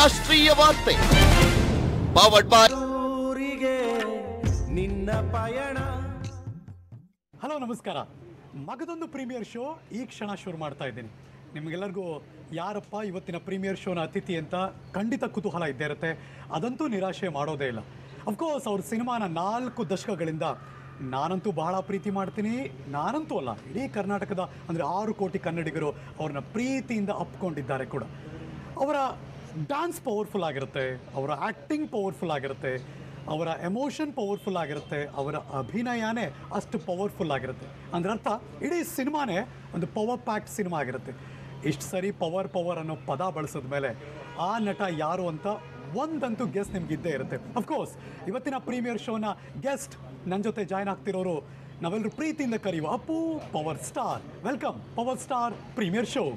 ರಾಷ್ಟ್ರೀಯ ವಾರ್ತೆ powered by hello ನಮಸ್ಕಾರ ಮಗದೊಂದು ಪ್ರೀಮಿಯರ್ ಶೋ ಈ ಕ್ಷಣ ಶುರು ಮಾಡ್ತಾ ಇದ್ದೀನಿ ನಿಮಗೆಲ್ಲರಿಗೂ ಯಾರಪ್ಪ ಇವತ್ತಿನ ಪ್ರೀಮಿಯರ್ ಶೋನ ಅತಿಥಿ ಅಂತ ಖಂಡಿತ ಕುತೂಹಲ ಇದ್ದೇ ಇರುತ್ತೆ ಅದಂತೂ ನಿರಾಶೆ ಮಾಡೋದೇ ಇಲ್ಲ ಅಫ್ಕೋರ್ಸ್ ಅವ್ರ ಸಿನಿಮಾನ ನಾಲ್ಕು ದಶಕಗಳಿಂದ ನಾನಂತೂ ಬಹಳ ಪ್ರೀತಿ ಮಾಡ್ತೀನಿ ನಾನಂತೂ ಅಲ್ಲ ಇಡೀ ಕರ್ನಾಟಕದ ಅಂದರೆ ಆರು ಕೋಟಿ ಕನ್ನಡಿಗರು ಅವ್ರನ್ನ ಪ್ರೀತಿಯಿಂದ ಅಪ್ಕೊಂಡಿದ್ದಾರೆ ಕೂಡ ಅವರ ಡ್ಯಾನ್ಸ್ ಪವರ್ಫುಲ್ ಆಗಿರುತ್ತೆ ಅವರ ಆ್ಯಕ್ಟಿಂಗ್ ಪವರ್ಫುಲ್ ಆಗಿರುತ್ತೆ ಅವರ ಎಮೋಷನ್ ಪವರ್ಫುಲ್ ಆಗಿರುತ್ತೆ ಅವರ ಅಭಿನಯನೇ ಅಷ್ಟು ಪವರ್ಫುಲ್ ಆಗಿರುತ್ತೆ ಅಂದ್ರೆ ಅರ್ಥ ಇಡೀ ಸಿನಿಮಾನೇ ಒಂದು ಪವರ್ ಪ್ಯಾಕ್ಟ್ ಸಿನಿಮಾ ಆಗಿರುತ್ತೆ ಇಷ್ಟು ಸರಿ ಪವರ್ ಪವರ್ ಅನ್ನೋ ಪದ ಬಳಸಿದ ಮೇಲೆ ಆ ನಟ ಯಾರು ಅಂತ ಒಂದಂತೂ ಗೆಸ್ಟ್ ನಿಮ್ಗೆ ಇದ್ದೇ ಇರುತ್ತೆ ಅಫ್ಕೋರ್ಸ್ ಇವತ್ತಿನ ಪ್ರೀಮಿಯರ್ ಶೋನ ಗೆಸ್ಟ್ ನನ್ನ ಜೊತೆ ಜಾಯ್ನ್ ಆಗ್ತಿರೋರು ನಾವೆಲ್ಲರೂ ಪ್ರೀತಿಯಿಂದ ಕರೆಯುವ Appu power star welcome power star premiere show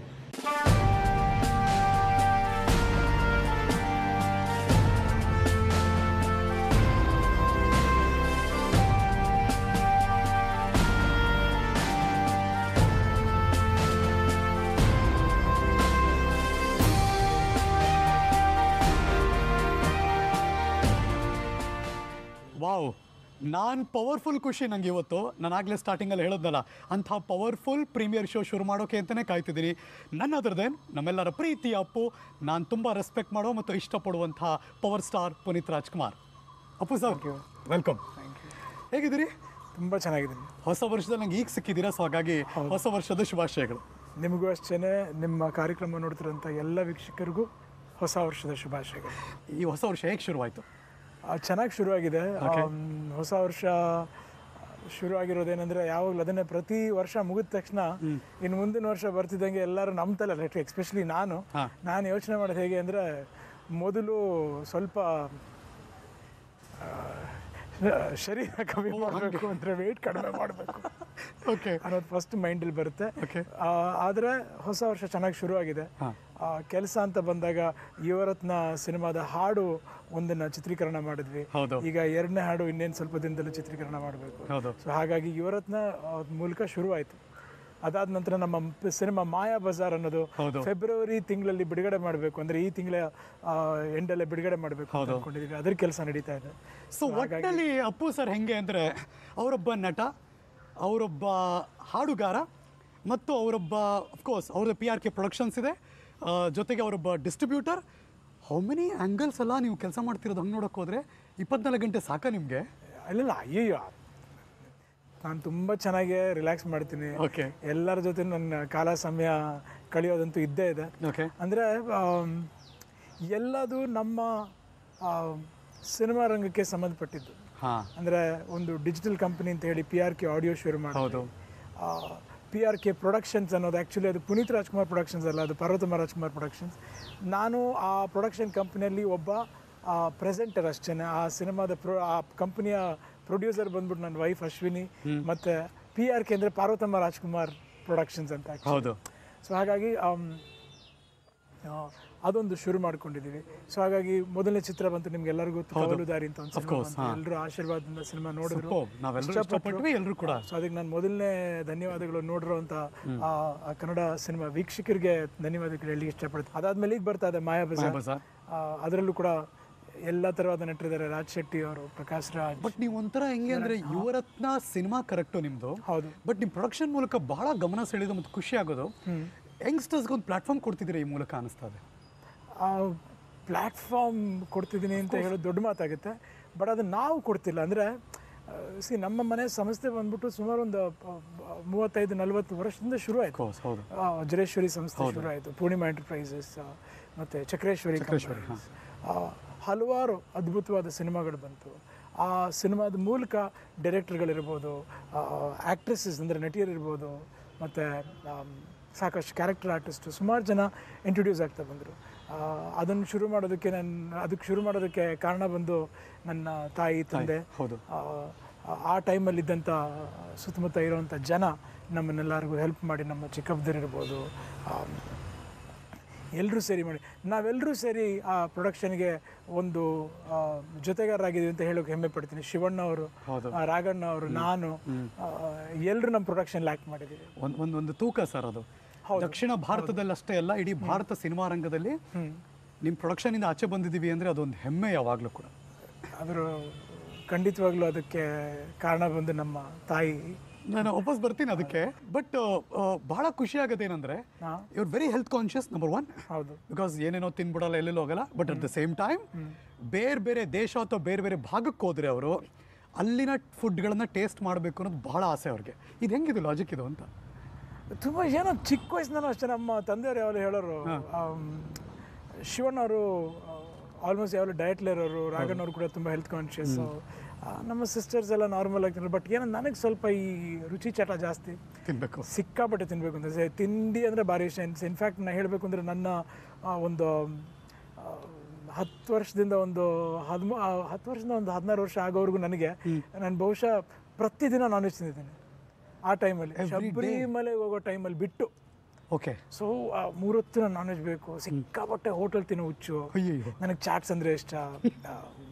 wow ನಾನು ಪವರ್ಫುಲ್ ಖುಷಿ ನಂಗೆ ಇವತ್ತು ನಾನು ಆಗಲೇ ಸ್ಟಾರ್ಟಿಂಗಲ್ಲಿ ಹೇಳೋದಲ್ಲ ಅಂಥ ಪವರ್ಫುಲ್ ಪ್ರೀಮಿಯರ್ ಶೋ ಶುರು ಮಾಡೋಕೆ ಅಂತಲೇ ಕಾಯ್ತಿದ್ದೀನಿ ನನ್ನ ಅದರದೇನು ನಮ್ಮೆಲ್ಲರ ಪ್ರೀತಿ ಅಪ್ಪು ನಾನು ತುಂಬ ರೆಸ್ಪೆಕ್ಟ್ ಮಾಡೋ ಮತ್ತು ಇಷ್ಟಪಡುವಂಥ power star Puneeth Rajkumar Appu sir welcome ಹೇಗಿದ್ದೀರಿ ತುಂಬ ಚೆನ್ನಾಗಿದ್ದೀನಿ ಹೊಸ ವರ್ಷದಲ್ಲಿ ನಂಗೆ ಈಗ ಸಿಕ್ಕಿದ್ದೀರಾ ಸೊ ಹಾಗಾಗಿ ಹೊಸ ವರ್ಷದ ಶುಭಾಶಯಗಳು ನಿಮಗೂ ಅಷ್ಟೇ ನಿಮ್ಮ ಕಾರ್ಯಕ್ರಮ ನೋಡ್ತಿರೋಂಥ ಎಲ್ಲ ವೀಕ್ಷಕರಿಗೂ ಹೊಸ ವರ್ಷದ ಶುಭಾಶಯಗಳು ಈ ಹೊಸ ವರ್ಷ ಹೇಗೆ ಶುರುವಾಯಿತು ಚೆನ್ನಾಗಿ ಶುರುವಾಗಿದೆ ಆಮ್, ಹೊಸ ವರ್ಷ ಶುರು ಆಗಿರೋದೇನೆಂದ್ರೆ ಯಾವಾಗಲೂ ಅದನ್ನೇ ಪ್ರತಿ ವರ್ಷ ಮುಗಿದ ತಕ್ಷಣ ಇನ್ನು ಮುಂದಿನ ವರ್ಷ ಬರ್ತಿದ್ದಂಗೆ ಎಲ್ಲರೂ ನಂಬ್ತಲ್ಲ ಎಸ್ಪೆಷಲಿ ನಾನು ಹಾ. ನಾನು ಯೋಚನೆ ಮಾಡೋದು ಹೇಗೆ ಅಂದರೆ ಮೊದಲು ಸ್ವಲ್ಪ ಆ, ಶರೀರ ಕಮ್ಮಿ ಮಾಡಬೇಕು ಅಂದರೆ ವೆಯ್ಟ್ ಕಡಿಮೆ ಮಾಡಬೇಕು ಓಕೆ ಅನ್ನೋದು ಫಸ್ಟ್ ಮೈಂಡಲ್ಲಿ ಬರುತ್ತೆ Okay. ಆ, ಆದ್ರೆ ಹೊಸ ವರ್ಷ ಚೆನ್ನಾಗಿ ಶುರುವಾಗಿದೆ ಕೆಲಸ ಅಂತ ಬಂದಾಗ ಯುವರತ್ನ ಸಿನಿಮಾದ ಹಾಡು ಒಂದನ್ನ ಚಿತ್ರೀಕರಣ ಮಾಡಿದ್ವಿ ಹೌದು. ಈಗ ಎರಡನೇ ಹಾಡು ಇನ್ನೇನು ಸ್ವಲ್ಪ ದಿನದಲ್ಲಿ ಚಿತ್ರೀಕರಣ ಮಾಡಬೇಕು ಹೌದು ಸೊ ಹಾಗಾಗಿ ಯುವರತ್ನ ಆ, ಮೂಲಕ ಶುರುವಾಯಿತು ಅದಾದ ನಂತರ ನಮ್ಮ ಪ- ಸಿನಿಮಾ ಮಾಯಾ ಬಜಾರ್ ಅನ್ನೋದು ಹೌದು. ಫೆಬ್ರವರಿ ತಿಂಗಳಲ್ಲಿ ಬಿಡುಗಡೆ ಮಾಡಬೇಕು ಅಂದ್ರೆ ಈ ತಿಂಗಳ ಎಂಡಲ್ಲೇ ಬಿಡುಗಡೆ ಮಾಡಬೇಕು ಅಂತ ಅನ್ಕೊಂಡಿದೀವಿ ಅದ್ರ ಕೆಲಸ ನಡೀತಾ ಇದೆ ಸೊ ಒಟ್ಟಲ್ಲಿ ಅಪ್ಪು ಸರ್ ಹೆಂಗೆ ಅಂದರೆ ಅವರೊಬ್ಬ ನಟ ಅವರೊಬ್ಬ ಹಾಡುಗಾರ ಮತ್ತು ಅವರೊಬ್ಬ ಅಫ್ಕೋರ್ಸ್ ಅವ್ರದ್ದು ಪಿ ಆರ್ ಕೆ ಪ್ರೊಡಕ್ಷನ್ಸ್ ಇದೆ ಆ, ಜೊತೆಗೆ ಅವರೊಬ್ಬ ಡಿಸ್ಟ್ರಿಬ್ಯೂಟರ್ ಹೌ ಮೆನಿ ಆ್ಯಂಗಲ್ಸ್ ಎಲ್ಲ ನೀವು ಕೆಲಸ ಮಾಡ್ತಿರೋದು ಹಂಗೆ ನೋಡೋಕೆ ಹೋದರೆ ಇಪ್ಪತ್ನಾಲ್ಕು ಗಂಟೆ ಸಾಕಾ ನಿಮಗೆ ಅಲ್ಲಲ್ಲ ಅಯ್ಯಯ್ಯೋ ನಾನು ತುಂಬ ಚೆನ್ನಾಗಿ ರಿಲ್ಯಾಕ್ಸ್ ಮಾಡ್ತೀನಿ ಓಕೆ ಎಲ್ಲರ ಜೊತೆ ನನ್ನ ಕಾಲ ಸಮಯ ಕಳೆಯೋದಂತೂ ಇದ್ದೇ ಇದೆ ಓಕೆ ಅಂದರೆ ಎಲ್ಲದು ನಮ್ಮ ಆ, ಸಿನಿಮಾ ರಂಗಕ್ಕೆ ಸಂಬಂಧಪಟ್ಟಿದ್ದು ಹಾಂ ಅಂದರೆ ಒಂದು ಡಿಜಿಟಲ್ ಕಂಪನಿ ಅಂತ ಹೇಳಿ ಪಿ ಆರ್ ಕೆ ಆಡಿಯೋ ಶುರು ಮಾಡಿ ಹೌದು ಪಿ ಆರ್ ಕೆ ಪ್ರೊಡಕ್ಷನ್ಸ್ ಅನ್ನೋದು ಆ್ಯಕ್ಚುಲಿ ಅದು ಪುನೀತ್ ರಾಜ್ಕುಮಾರ್ ಪ್ರೊಡಕ್ಷನ್ಸ್ ಅಲ್ಲ ಅದು ಪಾರ್ವತಮ್ಮ ರಾಜ್ಕುಮಾರ್ ಪ್ರೊಡಕ್ಷನ್ಸ್ ನಾನು ಆ ಪ್ರೊಡಕ್ಷನ್ ಕಂಪ್ನಿಯಲ್ಲಿ ಒಬ್ಬ ಪ್ರೆಸೆಂಟರ್ ಅಷ್ಟೇ ಆ ಸಿನಿಮಾದ ಪ್ರೊ ಆ ಕಂಪ್ನಿಯ ಪ್ರೊಡ್ಯೂಸರ್ ಬಂದ್ಬಿಟ್ಟು ನನ್ನ ವೈಫ್ ಅಶ್ವಿನಿ ಮತ್ತು ಪಿ ಆರ್ ಕೆ ಅಂದರೆ ಪಾರ್ವತಮ್ಮ ರಾಜ್ಕುಮಾರ್ ಪ್ರೊಡಕ್ಷನ್ಸ್ ಅಂತ actually. ಹೌದು ಸೊ ಹಾಗಾಗಿ ಆಮ್, ಆ, ಅದೊಂದು ಶುರು ಮಾಡ್ಕೊಂಡಿದ್ದೀವಿ ಸೊ ಹಾಗಾಗಿ ಮೊದಲನೇ ಚಿತ್ರ ಬಂತು ನಿಮ್ಗೆಲ್ಲರಿಗೂ ಕವಲು ದಾರಿ ಅಂತ ಒಂದು ಸಿನಿಮಾ course, ಹಾ. ಎಲ್ಲರೂ ಆಶೀರ್ವಾದದಿಂದ ಸಿನಿಮಾ ನೋಡಿದ್ರು Superb. ನಾವೆಲ್ಲರೂ ಇಷ್ಟಪಟ್ವಿ ಎಲ್ಲರೂ ಕೂಡ ಸೊ ಅದಕ್ಕೆ ನಾನು ಮೊದಲನೇ ಧನ್ಯವಾದಗಳು ನೋಡಿರುವಂಥ ಆ ಆ ಕನ್ನಡ ಸಿನಿಮಾ ವೀಕ್ಷಕರಿಗೆ ಧನ್ಯವಾದಗಳು ಹೇಳಿ ಇಷ್ಟಪಡ್ತೀನಿ ಅದಾದ್ಮೇಲೆ ಈಗ ಬರ್ತಾ ಇದೆ ಮಾಯಾ ಬಜಾರ್ ಬಜಾರ್ ಅದರಲ್ಲೂ ಕೂಡ ಎಲ್ಲ ಥರವಾದ ನಟರಿದ್ದಾರೆ ರಾಜ್ ಶೆಟ್ಟಿ ಅವರು ಪ್ರಕಾಶ್ ರಾಜ್ ಬಟ್ ನೀವು ಒಂಥರ ಹೆಂಗೆ ಅಂದರೆ ಯುವರತ್ನ ಸಿನಿಮಾ ಕರೆಕ್ಟು ನಿಮ್ಮದು ಹೌದು ಬಟ್ ನಿಮ್ಮ ಪ್ರೊಡಕ್ಷನ್ ಮೂಲಕ ಬಹಳ ಗಮನ ಸೆಳೆಯೋದು ಮತ್ತು ಖುಷಿ ಆಗೋದು ಯಂಗ್ಸ್ಟರ್ಸ್ಗೆ ಒಂದು ಪ್ಲಾಟ್ಫಾರ್ಮ್ ಕೊಡ್ತಿದ್ದೀರಾ ಈ ಮೂಲಕ ಅನಿಸ್ತಾ ಇದೆ ಪ್ಲ್ಯಾಟ್ಫಾರ್ಮ್ ಕೊಡ್ತಿದ್ದೀನಿ ಅಂತ ಹೇಳೋದು ದೊಡ್ಡ ಮಾತಾಗುತ್ತೆ ಬಟ್ ಅದು ನಾವು ಕೊಡ್ತಿಲ್ಲ ಅಂದರೆ ಸಿ ನಮ್ಮ ಮನೆ ಸಂಸ್ಥೆ ಬಂದ್ಬಿಟ್ಟು ಸುಮಾರು ಒಂದು ಆ, ಮೂವತ್ತೈದು ನಲವತ್ತು ವರ್ಷದಿಂದ ಶುರು ಆಯಿತು ಕೋರ್ಸ್ ಹೌದು ವಜ್ರೇಶ್ವರಿ ಸಂಸ್ಥೆ ಶುರು ಆಯಿತು ಪೂರ್ಣಿಮಾ ಎಂಟರ್ಪ್ರೈಸಸ್ ಮತ್ತು ಚಕ್ರೇಶ್ವರಿ companies. ಆ, ಹಲವಾರು ಅದ್ಭುತವಾದ ಸಿನಿಮಾಗಳು ಬಂತು ಆ ಸಿನಿಮಾದ ಮೂಲಕ ಡೈರೆಕ್ಟರ್ಗಳಿರ್ಬೋದು ಆ್ಯಕ್ಟ್ರೆಸಸ್ ಅಂದರೆ ನಟಿಯರಿರ್ಬೋದು ಮತ್ತು ಸಾಕಷ್ಟು ಕ್ಯಾರೆಕ್ಟರ್ ಆರ್ಟಿಸ್ಟು ಸುಮಾರು ಜನ ಇಂಟ್ರೊಡ್ಯೂಸ್ ಆಗ್ತಾ ಬಂದರು ಅದನ್ನು ಶುರು ಮಾಡೋದಕ್ಕೆ ನನ್ನ ಅದಕ್ಕೆ ಶುರು ಮಾಡೋದಕ್ಕೆ ಕಾರಣ ಬಂದು ನನ್ನ ತಾಯಿ ತಂದೆ ಹೌದು ಆ, ಆ ಟೈಮಲ್ಲಿದ್ದಂಥ ಸುತ್ತಮುತ್ತ ಇರುವಂಥ ಜನ ನಮ್ಮನ್ನೆಲ್ಲರಿಗೂ ಹೆಲ್ಪ್ ಮಾಡಿ ನಮ್ಮ ಚಿಕ್ಕಪ್ಪದಿರಿರ್ಬೋದು ಎಲ್ಲರೂ ಸೇರಿ ಮಾಡಿ ನಾವೆಲ್ಲರೂ ಸೇರಿ ಆ ಪ್ರೊಡಕ್ಷನ್ಗೆ ಒಂದು ಆ, ಜೊತೆಗಾರರಾಗಿದ್ದೀವಿ ಅಂತ ಹೇಳೋಕೆ ಹೆಮ್ಮೆ ಪಡ್ತೀನಿ ಶಿವಣ್ಣ ಅವರು ಹೌದು. ಆ, ರಾಘಣ್ಣ ಅವರು ನಾನು ಎಲ್ಲರೂ ನಮ್ಮ ಪ್ರೊಡಕ್ಷನ್ ಆ್ಯಕ್ಟ್ ಮಾಡಿದ್ದೀವಿ ಒಂದು ಒಂದು ಒಂದು ತೂಕ ಸರ್ ಅದು ದಕ್ಷಿಣ ಭಾರತದಲ್ಲಿ ಅಷ್ಟೇ ಅಲ್ಲ ಇಡೀ ಭಾರತ ಸಿನಿಮಾ ರಂಗದಲ್ಲಿ ನಿಮ್ಮ ಪ್ರೊಡಕ್ಷನಿಂದ ಆಚೆ ಬಂದಿದ್ದೀವಿ ಅಂದರೆ ಅದೊಂದು ಹೆಮ್ಮೆ ಯಾವಾಗಲೂ ಕೂಡ ಆದರೂ ಖಂಡಿತವಾಗ್ಲೂ ಅದಕ್ಕೆ ಕಾರಣ ಬಂದು ನಮ್ಮ ತಾಯಿ ನಾನು ವಾಪಸ್ ಬರ್ತೀನಿ ಅದಕ್ಕೆ ಬಟ್ ಬಹಳ ಖುಷಿ ಆಗೋದು ಏನಂದರೆ ಹಾ. ಇವ್ರು very health conscious number one ಹೌದು ಬಿಕಾಸ್ ಏನೇನೋ ತಿನ್ಬಿಡಲ್ಲ ಎಲ್ಲೆಲ್ಲೂ ಹೋಗಲ್ಲ but at the same time ಬೇರೆ ಬೇರೆ ದೇಶ ಅಥವಾ ಬೇರೆ ಬೇರೆ ಭಾಗಕ್ಕೆ ಹೋದರೆ ಅವರು ಅಲ್ಲಿನ ಫುಡ್ಗಳನ್ನು ಟೇಸ್ಟ್ ಮಾಡಬೇಕು ಅನ್ನೋದು ಬಹಳ ಆಸೆ ಅವ್ರಿಗೆ ಇದು ಹೆಂಗಿದೆ ಲಾಜಿಕ್ ಇದು ಅಂತ ತುಂಬ ಏನೋ ಚಿಕ್ಕ ವಯಸ್ಸಿನಲ್ಲೂ ಅಷ್ಟೇ ನಮ್ಮ ತಂದೆಯವರು ಯಾವಾಗಲೂ ಹೇಳೋರು ಶಿವಣ್ಣವರು ಆಲ್ಮೋಸ್ಟ್ ಯಾವಾಗಲೂ ಡಯಟ್ಲಿ ಇರೋರು ರಾಘಣ್ಣವ್ರು ಕೂಡ ತುಂಬ ಹೆಲ್ತ್ ಕಾನ್ಷಿಯಸ್ ನಮ್ಮ ಸಿಸ್ಟರ್ಸ್ ಎಲ್ಲ ನಾರ್ಮಲ್ ಆಗ್ತಿದ್ರು ಬಟ್ ಏನೋ ನನಗೆ ಸ್ವಲ್ಪ ಈ ರುಚಿ ಚಟ ಜಾಸ್ತಿ ತಿನ್ನಬೇಕು ಸಿಕ್ಕಾಪಟ್ಟೆ ತಿನ್ನಬೇಕು ಅಂತ ಸೆ- ತಿಂಡಿ ಅಂದರೆ ಭಾರಿ ಇಷ್ಟ ಇನ್ಫ್ಯಾಕ್ಟ್ ನಾನು ಹೇಳಬೇಕು ಅಂದರೆ ನನ್ನ ಆ, ಒಂದು ಆ, ಹತ್ತು ವರ್ಷದಿಂದ ಒಂದು ಹದಿಮೂ ಆ, ಹತ್ತು ವರ್ಷದಿಂದ ಒಂದು ಹದಿನಾರು ವರ್ಷ ಆಗೋವರೆಗೂ ನನಗೆ ನಾನು ಬಹುಶಃ ಪ್ರತಿದಿನ ನಾನ್ ವೆಜ್ ತಿಂದಿದ್ದೀನಿ ಆ ಟೈಮಲ್ಲಿ ಶಬರಿಮಲೆಗೆ ಹೋಗೋ ಟೈಮಲ್ಲಿ ಬಿಟ್ಟು ಓಕೆ ಸೊ ಮೂರೊತ್ತು ನಾನ್ ವೆಜ್ ಬೇಕು ಸಿಕ್ಕಾಪಟ್ಟೆ ಹೋಟೆಲ್ ತಿನ್ನೋ ಹುಚ್ಚು ಅಯ್ಯಯ್ಯೋ ನನಗೆ ಚಾಟ್ಸ್ ಅಂದರೆ ಇಷ್ಟ ಆ,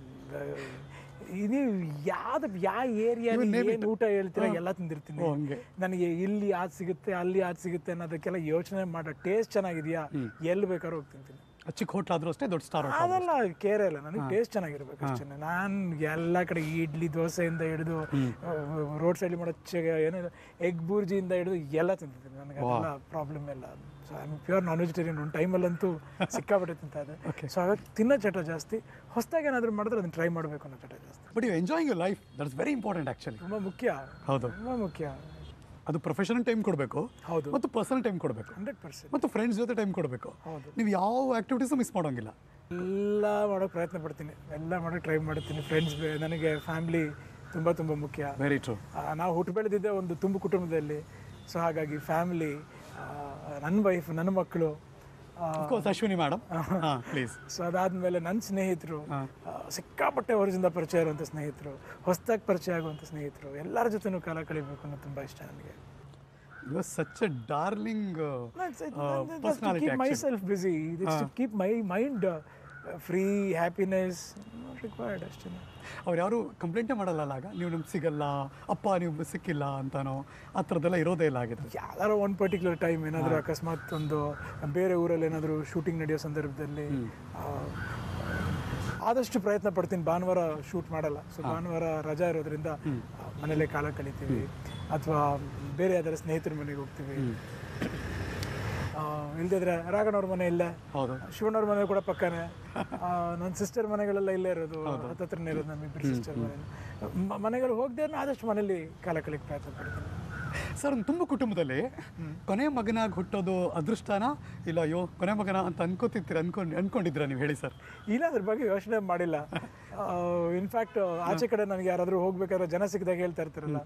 ನೀವು ಯಾವ್ದು ಯಾವ ಏರಿಯಾ ಏನು ಊಟ ಹೇಳ್ತೀರಾ ಎಲ್ಲ ತಿಂದಿರ್ತೀನಿ ಓ, ಹಂಗೆ. ನನಗೆ ಇಲ್ಲಿ ಅದು ಸಿಗುತ್ತೆ ಅಲ್ಲಿ ಅದು ಸಿಗುತ್ತೆ ಅನ್ನೋದಕ್ಕೆಲ್ಲ ಯೋಚನೆ ಮಾಡೋ ಟೇಸ್ಟ್ ಚೆನ್ನಾಗಿದೆಯಾ ಎಲ್ಲಿ ಬೇಕಾದ್ರೂ ಹೋಗಿ ತಿಂತೀನಿ ಚಿಕ್ಕ ಹೋಟ್ಲ್ ಆದ್ರೂ ಅಷ್ಟೇ ದೊಡ್ಡ ಸ್ಟಾರ್ ಅದೆಲ್ಲ ಕೇರ್ ಇಲ್ಲ ನನಗೆ ಟೇಸ್ಟ್ ಚೆನ್ನಾಗಿರ್ಬೇಕು ಅಷ್ಟೇ ನಾನು ಎಲ್ಲ ಕಡೆ ಇಡ್ಲಿ ದೋಸೆಯಿಂದ ಹಿಡಿದು ರೋಡ್ ಸೈಡ್ ಮಾಡೋ ಚೆ ಏನಿದೆ ಎಗ್ ಬೂರ್ಜಿಯಿಂದ ಹಿಡಿದು ಎಲ್ಲ ತಿಂತಿದ್ದೀನಿ ನನಗೆ ಅದೆಲ್ಲ ಪ್ರಾಬ್ಲಮ್ ಇಲ್ಲ so I pure non vegetarian ಒಂದು ಟೈಮಲ್ಲಂತೂ ಸಿಕ್ಕಾಪಟ್ಟೆ ತಿಂತಾ ಇದೆ ಸೊ ಹಾಗಾಗಿ ತಿನ್ನೋ ಚಟ ಜಾಸ್ತಿ ಹೊಸದಾಗಿ ಏನಾದರೂ ಮಾಡಿದ್ರೆ ಅದನ್ನ ಟ್ರೈ ಮಾಡಬೇಕು ಅನ್ನೋ ಚಟ ಜಾಸ್ತಿ but you enjoying you life that's very important actually ತುಂಬ ಮುಖ್ಯ ಹೌದು ತುಂಬ ಮುಖ್ಯ ಅದು ಪ್ರೊಫೆಷನಲ್ ಟೈಮ್ ಕೊಡಬೇಕು ಹೌದು ಮತ್ತು ಪರ್ಸನಲ್ ಟೈಮ್ ಕೊಡಬೇಕು ಹಂಡ್ರೆಡ್ ಪರ್ಸೆಂಟ್ ಮತ್ತು ಫ್ರೆಂಡ್ಸ್ ಜೊತೆ ಟೈಮ್ ಕೊಡಬೇಕು ಹೌದು. ನೀವು ಯಾವ ಆ್ಯಕ್ಟಿವಿಟೀಸು ಮಿಸ್ ಮಾಡೋಂಗಿಲ್ಲ ಎಲ್ಲ ಮಾಡೋಕ್ಕೆ ಪ್ರಯತ್ನ ಪಡ್ತೀನಿ ಎಲ್ಲ ಮಾಡೋಕ್ಕೆ ಟ್ರೈ ಮಾಡ್ತೀನಿ ಫ್ರೆಂಡ್ಸ್ ನನಗೆ ಫ್ಯಾಮ್ಲಿ ತುಂಬ ತುಂಬ ಮುಖ್ಯ ವೆರಿ ಟ್ರೂ ಆ, ನಾವು ಹುಟ್ಟು ಬೆಳೆದಿದ್ದೆ ಒಂದು ತುಂಬು ಕುಟುಂಬದಲ್ಲಿ ಸೊ ಹಾಗಾಗಿ ಫ್ಯಾಮಿಲಿ ನನ್ನ ವೈಫ್ ನನ್ನ ಮಕ್ಕಳು ಕೋರ್ಸ್ ಅಶ್ವಿನಿ ಮೇಡಮ್ ಹಾಂ ಪ್ಲೀಸ್ ಸೊ ಅದಾದಮೇಲೆ ನನ್ನ ಸ್ನೇಹಿತರು ಆ, ಸಿಕ್ಕಾಪಟ್ಟೆ ವರ್ಷದಿಂದ ಪರಿಚಯ ಇರುವಂಥ ಸ್ನೇಹಿತರು ಹೊಸದಾಗಿ ಪರಿಚಯ ಆಗುವಂಥ ಸ್ನೇಹಿತರು ಎಲ್ಲರ ಜೊತೆನೂ ಕಾಲ ಕಳಿಬೇಕು ಅನ್ನೋದು ತುಂಬ ಇಷ್ಟ ನನಗೆ you are such a darling personality keep myself busy keep my mind free happiness required ಅಷ್ಟೇ ಅವ್ರು ಯಾರು ಕಂಪ್ಲೇಂಟೇ ಮಾಡಲ್ಲ ಆಗ ನೀವು ನಮ್ಗೆ ಸಿಗಲ್ಲ ಅಪ್ಪ ನೀವು ಸಿಕ್ಕಿಲ್ಲ ಅಂತಾನೋ ಆ ಥರದ್ದೆಲ್ಲ ಇರೋದೇ ಇಲ್ಲ ಆಗಿದೆ ಯಾವ್ದಾರ ಒಂದು ಪರ್ಟಿಕ್ಯುಲರ್ ಟೈಮ್ ಏನಾದರೂ ಅಕಸ್ಮಾತ್ ಒಂದು ಬೇರೆ ಊರಲ್ಲಿ ಏನಾದರೂ ಶೂಟಿಂಗ್ ನಡೆಯೋ ಸಂದರ್ಭದಲ್ಲಿ ಆ, ಆದಷ್ಟು ಪ್ರಯತ್ನ ಪಡ್ತೀನಿ ಭಾನುವಾರ ಶೂಟ್ ಮಾಡಲ್ಲ ಸೊ ಭಾನುವಾರ ರಜಾ ಇರೋದ್ರಿಂದ ಆ, ಮನೇಲೇ ಕಾಲ ಕಳಿತೀವಿ ಅಥವಾ ಬೇರೆ ಯಾವ್ದಾರ ಸ್ನೇಹಿತರ ಮನೆಗೆ ಹೋಗ್ತೀವಿ ಆ, ಇಲ್ದಿದ್ರೆ ರಾಘಣ್ಣವ್ರ ಮನೆ ಇಲ್ಲೇ ಹೌದು ಶಿವಣ್ಣವ್ರ ಮನೆ ಕೂಡ ಪಕ್ಕನೇ ಆ, ನನ್ನ ಸಿಸ್ಟರ್ ಮನೆಗಳೆಲ್ಲ ಇಲ್ಲೇ ಇರೋದು ಹತ್ತತ್ರನೇ ಇರೋದು ನಮ್ಮಿಬ್ಬರು ಸಿಸ್ಟರ್ ಮನೆ ಮ- ಮನೆಗಳು ಹೋಗದೆ ಆದಷ್ಟು ಮನೇಲಿ ಕಾಲ ಕಳಿಕ್ ಪ್ರಯತ್ನ ಪಡ್ತೀನಿ ಸರ್ ಒಂದು ತುಂಬ ಕುಟುಂಬದಲ್ಲಿ ಕೊನೆ ಮಗನಾಗಿ ಹುಟ್ಟೋದು ಅದೃಷ್ಟನ ಇಲ್ಲ ಅಯ್ಯೋ ಕೊನೆ ಮಗನ ಅಂತ ಅನ್ಕೋತಿರ್ತೀರ ಅನ್ಕೊಂಡು ಅನ್ಕೊಂಡಿದ್ದೀರಾ ನೀವು ಹೇಳಿ ಸರ್ ಇಲ್ಲ ಅದ್ರ ಬಗ್ಗೆ ಯೋಚನೆ ಮಾಡಿಲ್ಲ ಇನ್ಫ್ಯಾಕ್ಟ್ ಆಚೆ ಕಡೆ ನನಗೆ ಯಾರಾದರೂ ಹೋಗ್ಬೇಕಾದ್ರೆ ಜನ ಸಿಕ್ಕಿದಾಗ ಹೇಳ್ತಾ ಇರ್ತಾರಲ್ಲ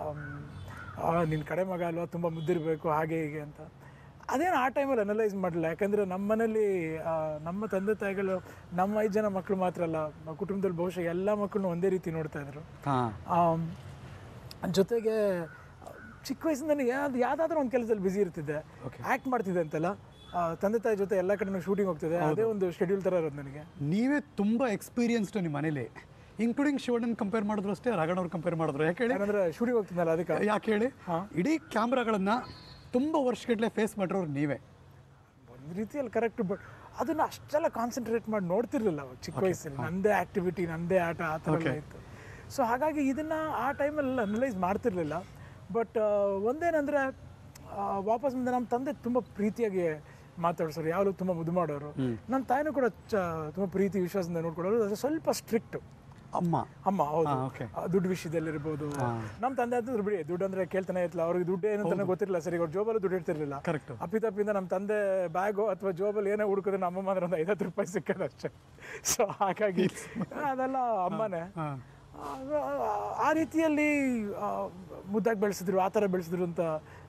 ನಿನ್ನ ಕಡೆ ಮಗ ಅಲ್ವಾ ತುಂಬ ಮುದ್ದಿರಬೇಕು ಹಾಗೆ ಹೀಗೆ ಅಂತ ಅದೇನು ಆ ಟೈಮಲ್ಲಿ ಅನಲೈಸ್ ಮಾಡಲಿಲ್ಲ ಯಾಕಂದರೆ ನಮ್ಮ ಮನೇಲಿ ಆ, ನಮ್ಮ ತಂದೆ ತಾಯಿಗಳು ನಮ್ಮ ಐದು ಜನ ಮಕ್ಕಳು ಮಾತ್ರ ಅಲ್ಲ ಮ- ಕುಟುಂಬದಲ್ಲಿ ಬಹುಶಃ ಎಲ್ಲ ಮಕ್ಕಳನ್ನು ಒಂದೇ ರೀತಿ ನೋಡ್ತಾ ಇದ್ರು ಹಾಂ ಆಮ್, ಜೊತೆಗೆ ಚಿಕ್ಕ ವಯಸ್ಸಿಂದ ನನಗೆ ಯಾವ್ದು ಯಾವುದಾದ್ರೂ ಒಂದು ಕೆಲಸದಲ್ಲಿ ಬ್ಯುಸಿ ಇರ್ತಿದ್ದೆ ಆ್ಯಕ್ಟ್ ಮಾಡ್ತಿದ್ದೆ ಅಂತಲ್ಲ ಆ, ತಂದೆ ತಾಯಿ ಜೊತೆ ಎಲ್ಲ ಕಡೆ ಶೂಟಿಂಗ್ ಹೋಗ್ತಿದ್ದೆ ಅದೇ ಒಂದು ಶೆಡ್ಯೂಲ್ ಥರ ಇರೋದು ನನಗೆ ನೀವೇ ತುಂಬ ಎಕ್ಸ್ಪೀರಿಯನ್ಸ್ಡು ನಿಮ್ಮ ಮನೇಲಿ ಇನ್ಕ್ಲೂಡಿಂಗ್ ಶಿವಣ್ಣನ್ ಕಂಪೇರ್ ಮಾಡಿದ್ರು ಅಷ್ಟೇ ರಾಘಣ್ಣವ್ರು ಕಂಪೇರ್ ಮಾಡಿದ್ರು ಯಾಕೆ ಹೇಳಿ ಯಾಕಂದ್ರೆ ಶೂಟಿಂಗ್ ಹೋಗ್ತಿದ್ನಲ್ಲ ಅದಕ್ಕೆ ಯಾಕೆ ಹೇಳಿ ಇಡೀ ಕ್ಯಾಮ್ರಾಗಳನ್ನ ತುಂಬ ವರ್ಷಗಟ್ಟಲೆ ಫೇಸ್ ಮಾಡಿರೋರು ನೀವೇ ಒಂದು ರೀತಿಯಲ್ಲಿ ಕರೆಕ್ಟ್ ಬಟ್ ಅದನ್ನ ಅಷ್ಟೆಲ್ಲ ಕಾನ್ಸಂಟ್ರೇಟ್ ಮಾಡಿ ನೋಡ್ತಿರ್ಲಿಲ್ಲ ಅವಾಗ ಚಿಕ್ಕ ವಯಸ್ಸಲ್ಲಿ ನಂದೇ ಆಕ್ಟಿವಿಟಿ ನಂದೇ ಆಟ ಆ ಥರ ಎಲ್ಲ ಇತ್ತು ಸೊ ಹಾಗಾಗಿ ಇದನ್ನ ಆ ಟೈಮಲ್ಲಿ ಅನಲೈಸ್ ಮಾಡ್ತಿರ್ಲಿಲ್ಲ ಬಟ್ ಒಂದೇನಂದ್ರೆ ಆ, ವಾಪಸ್ ಮುಂದೆ ನಮ್ಮ ತಂದೆ ತುಂಬ ಪ್ರೀತಿಯಾಗಿ ಮಾತಾಡ್ಸೋರು ಯಾವಾಗಲೂ ತುಂಬ ಮುದ್ದು ಮಾಡೋರು ನಮ್ಮ ತಾಯಿನೂ ಕೂಡ ಚ ತುಂಬ ಪ್ರೀತಿ ವಿಶ್ವಾಸದಿಂದ ನೋಡ್ಕೊಳ್ಳೋರು ಅದು ಸ್ವಲ್ಪ ಸ್ಟ್ರಿಕ್ಟು ಅಮ್ಮ ಅಮ್ಮ ಹೌದು okay. ಆ, ದುಡ್ಡು ವಿಷಯದಲ್ಲಿ ಇರ್ಬೋದು ನಮ್ಮ ತಂದೆ ಅಂತಂದ್ರೆ ಬಿಡಿ ದುಡ್ಡು ಅಂದ್ರೆ ಕೇಳ್ತಾನೆ ಇರ್ಲಿಲ್ಲ ಅವ್ರಿಗೆ ದುಡ್ಡು ಏನು ಅಂತಾನೆ ಗೊತ್ತಿರಲಿಲ್ಲ ಸರಿ ಅವ್ರ ಜೋಬಲ್ಲಿ ದುಡ್ಡು ಇರ್ತಿರ್ಲಿಲ್ಲ Correct. ಅಪ್ಪಿತಪ್ಪಿಂದ ನಮ್ಮ ತಂದೆ ಬ್ಯಾಗು ಅಥವಾ ಜೋಬಲ್ಲಿ ಏನೇ ಹುಡುಕಿದ್ರೆ ನಮ್ಮ ಅಮ್ಮ ಅಂದ್ರೆ ಒಂದು ಐವತ್ತು ರೂಪಾಯಿ ಸಿಕ್ಕೋದು ಅಷ್ಟೇ ಸೊ ಹಾಗಾಗಿ ಅದೆಲ್ಲ ಅಮ್ಮನೇ ಹಾಂ ಆ- ಆ ರೀತಿಯಲ್ಲಿ ಆ, ಮುದ್ದಾಗಿ ಬೆಳೆಸಿದ್ರು ಆ ಥರ ಬೆಳೆಸಿದ್ರು ಅಂತ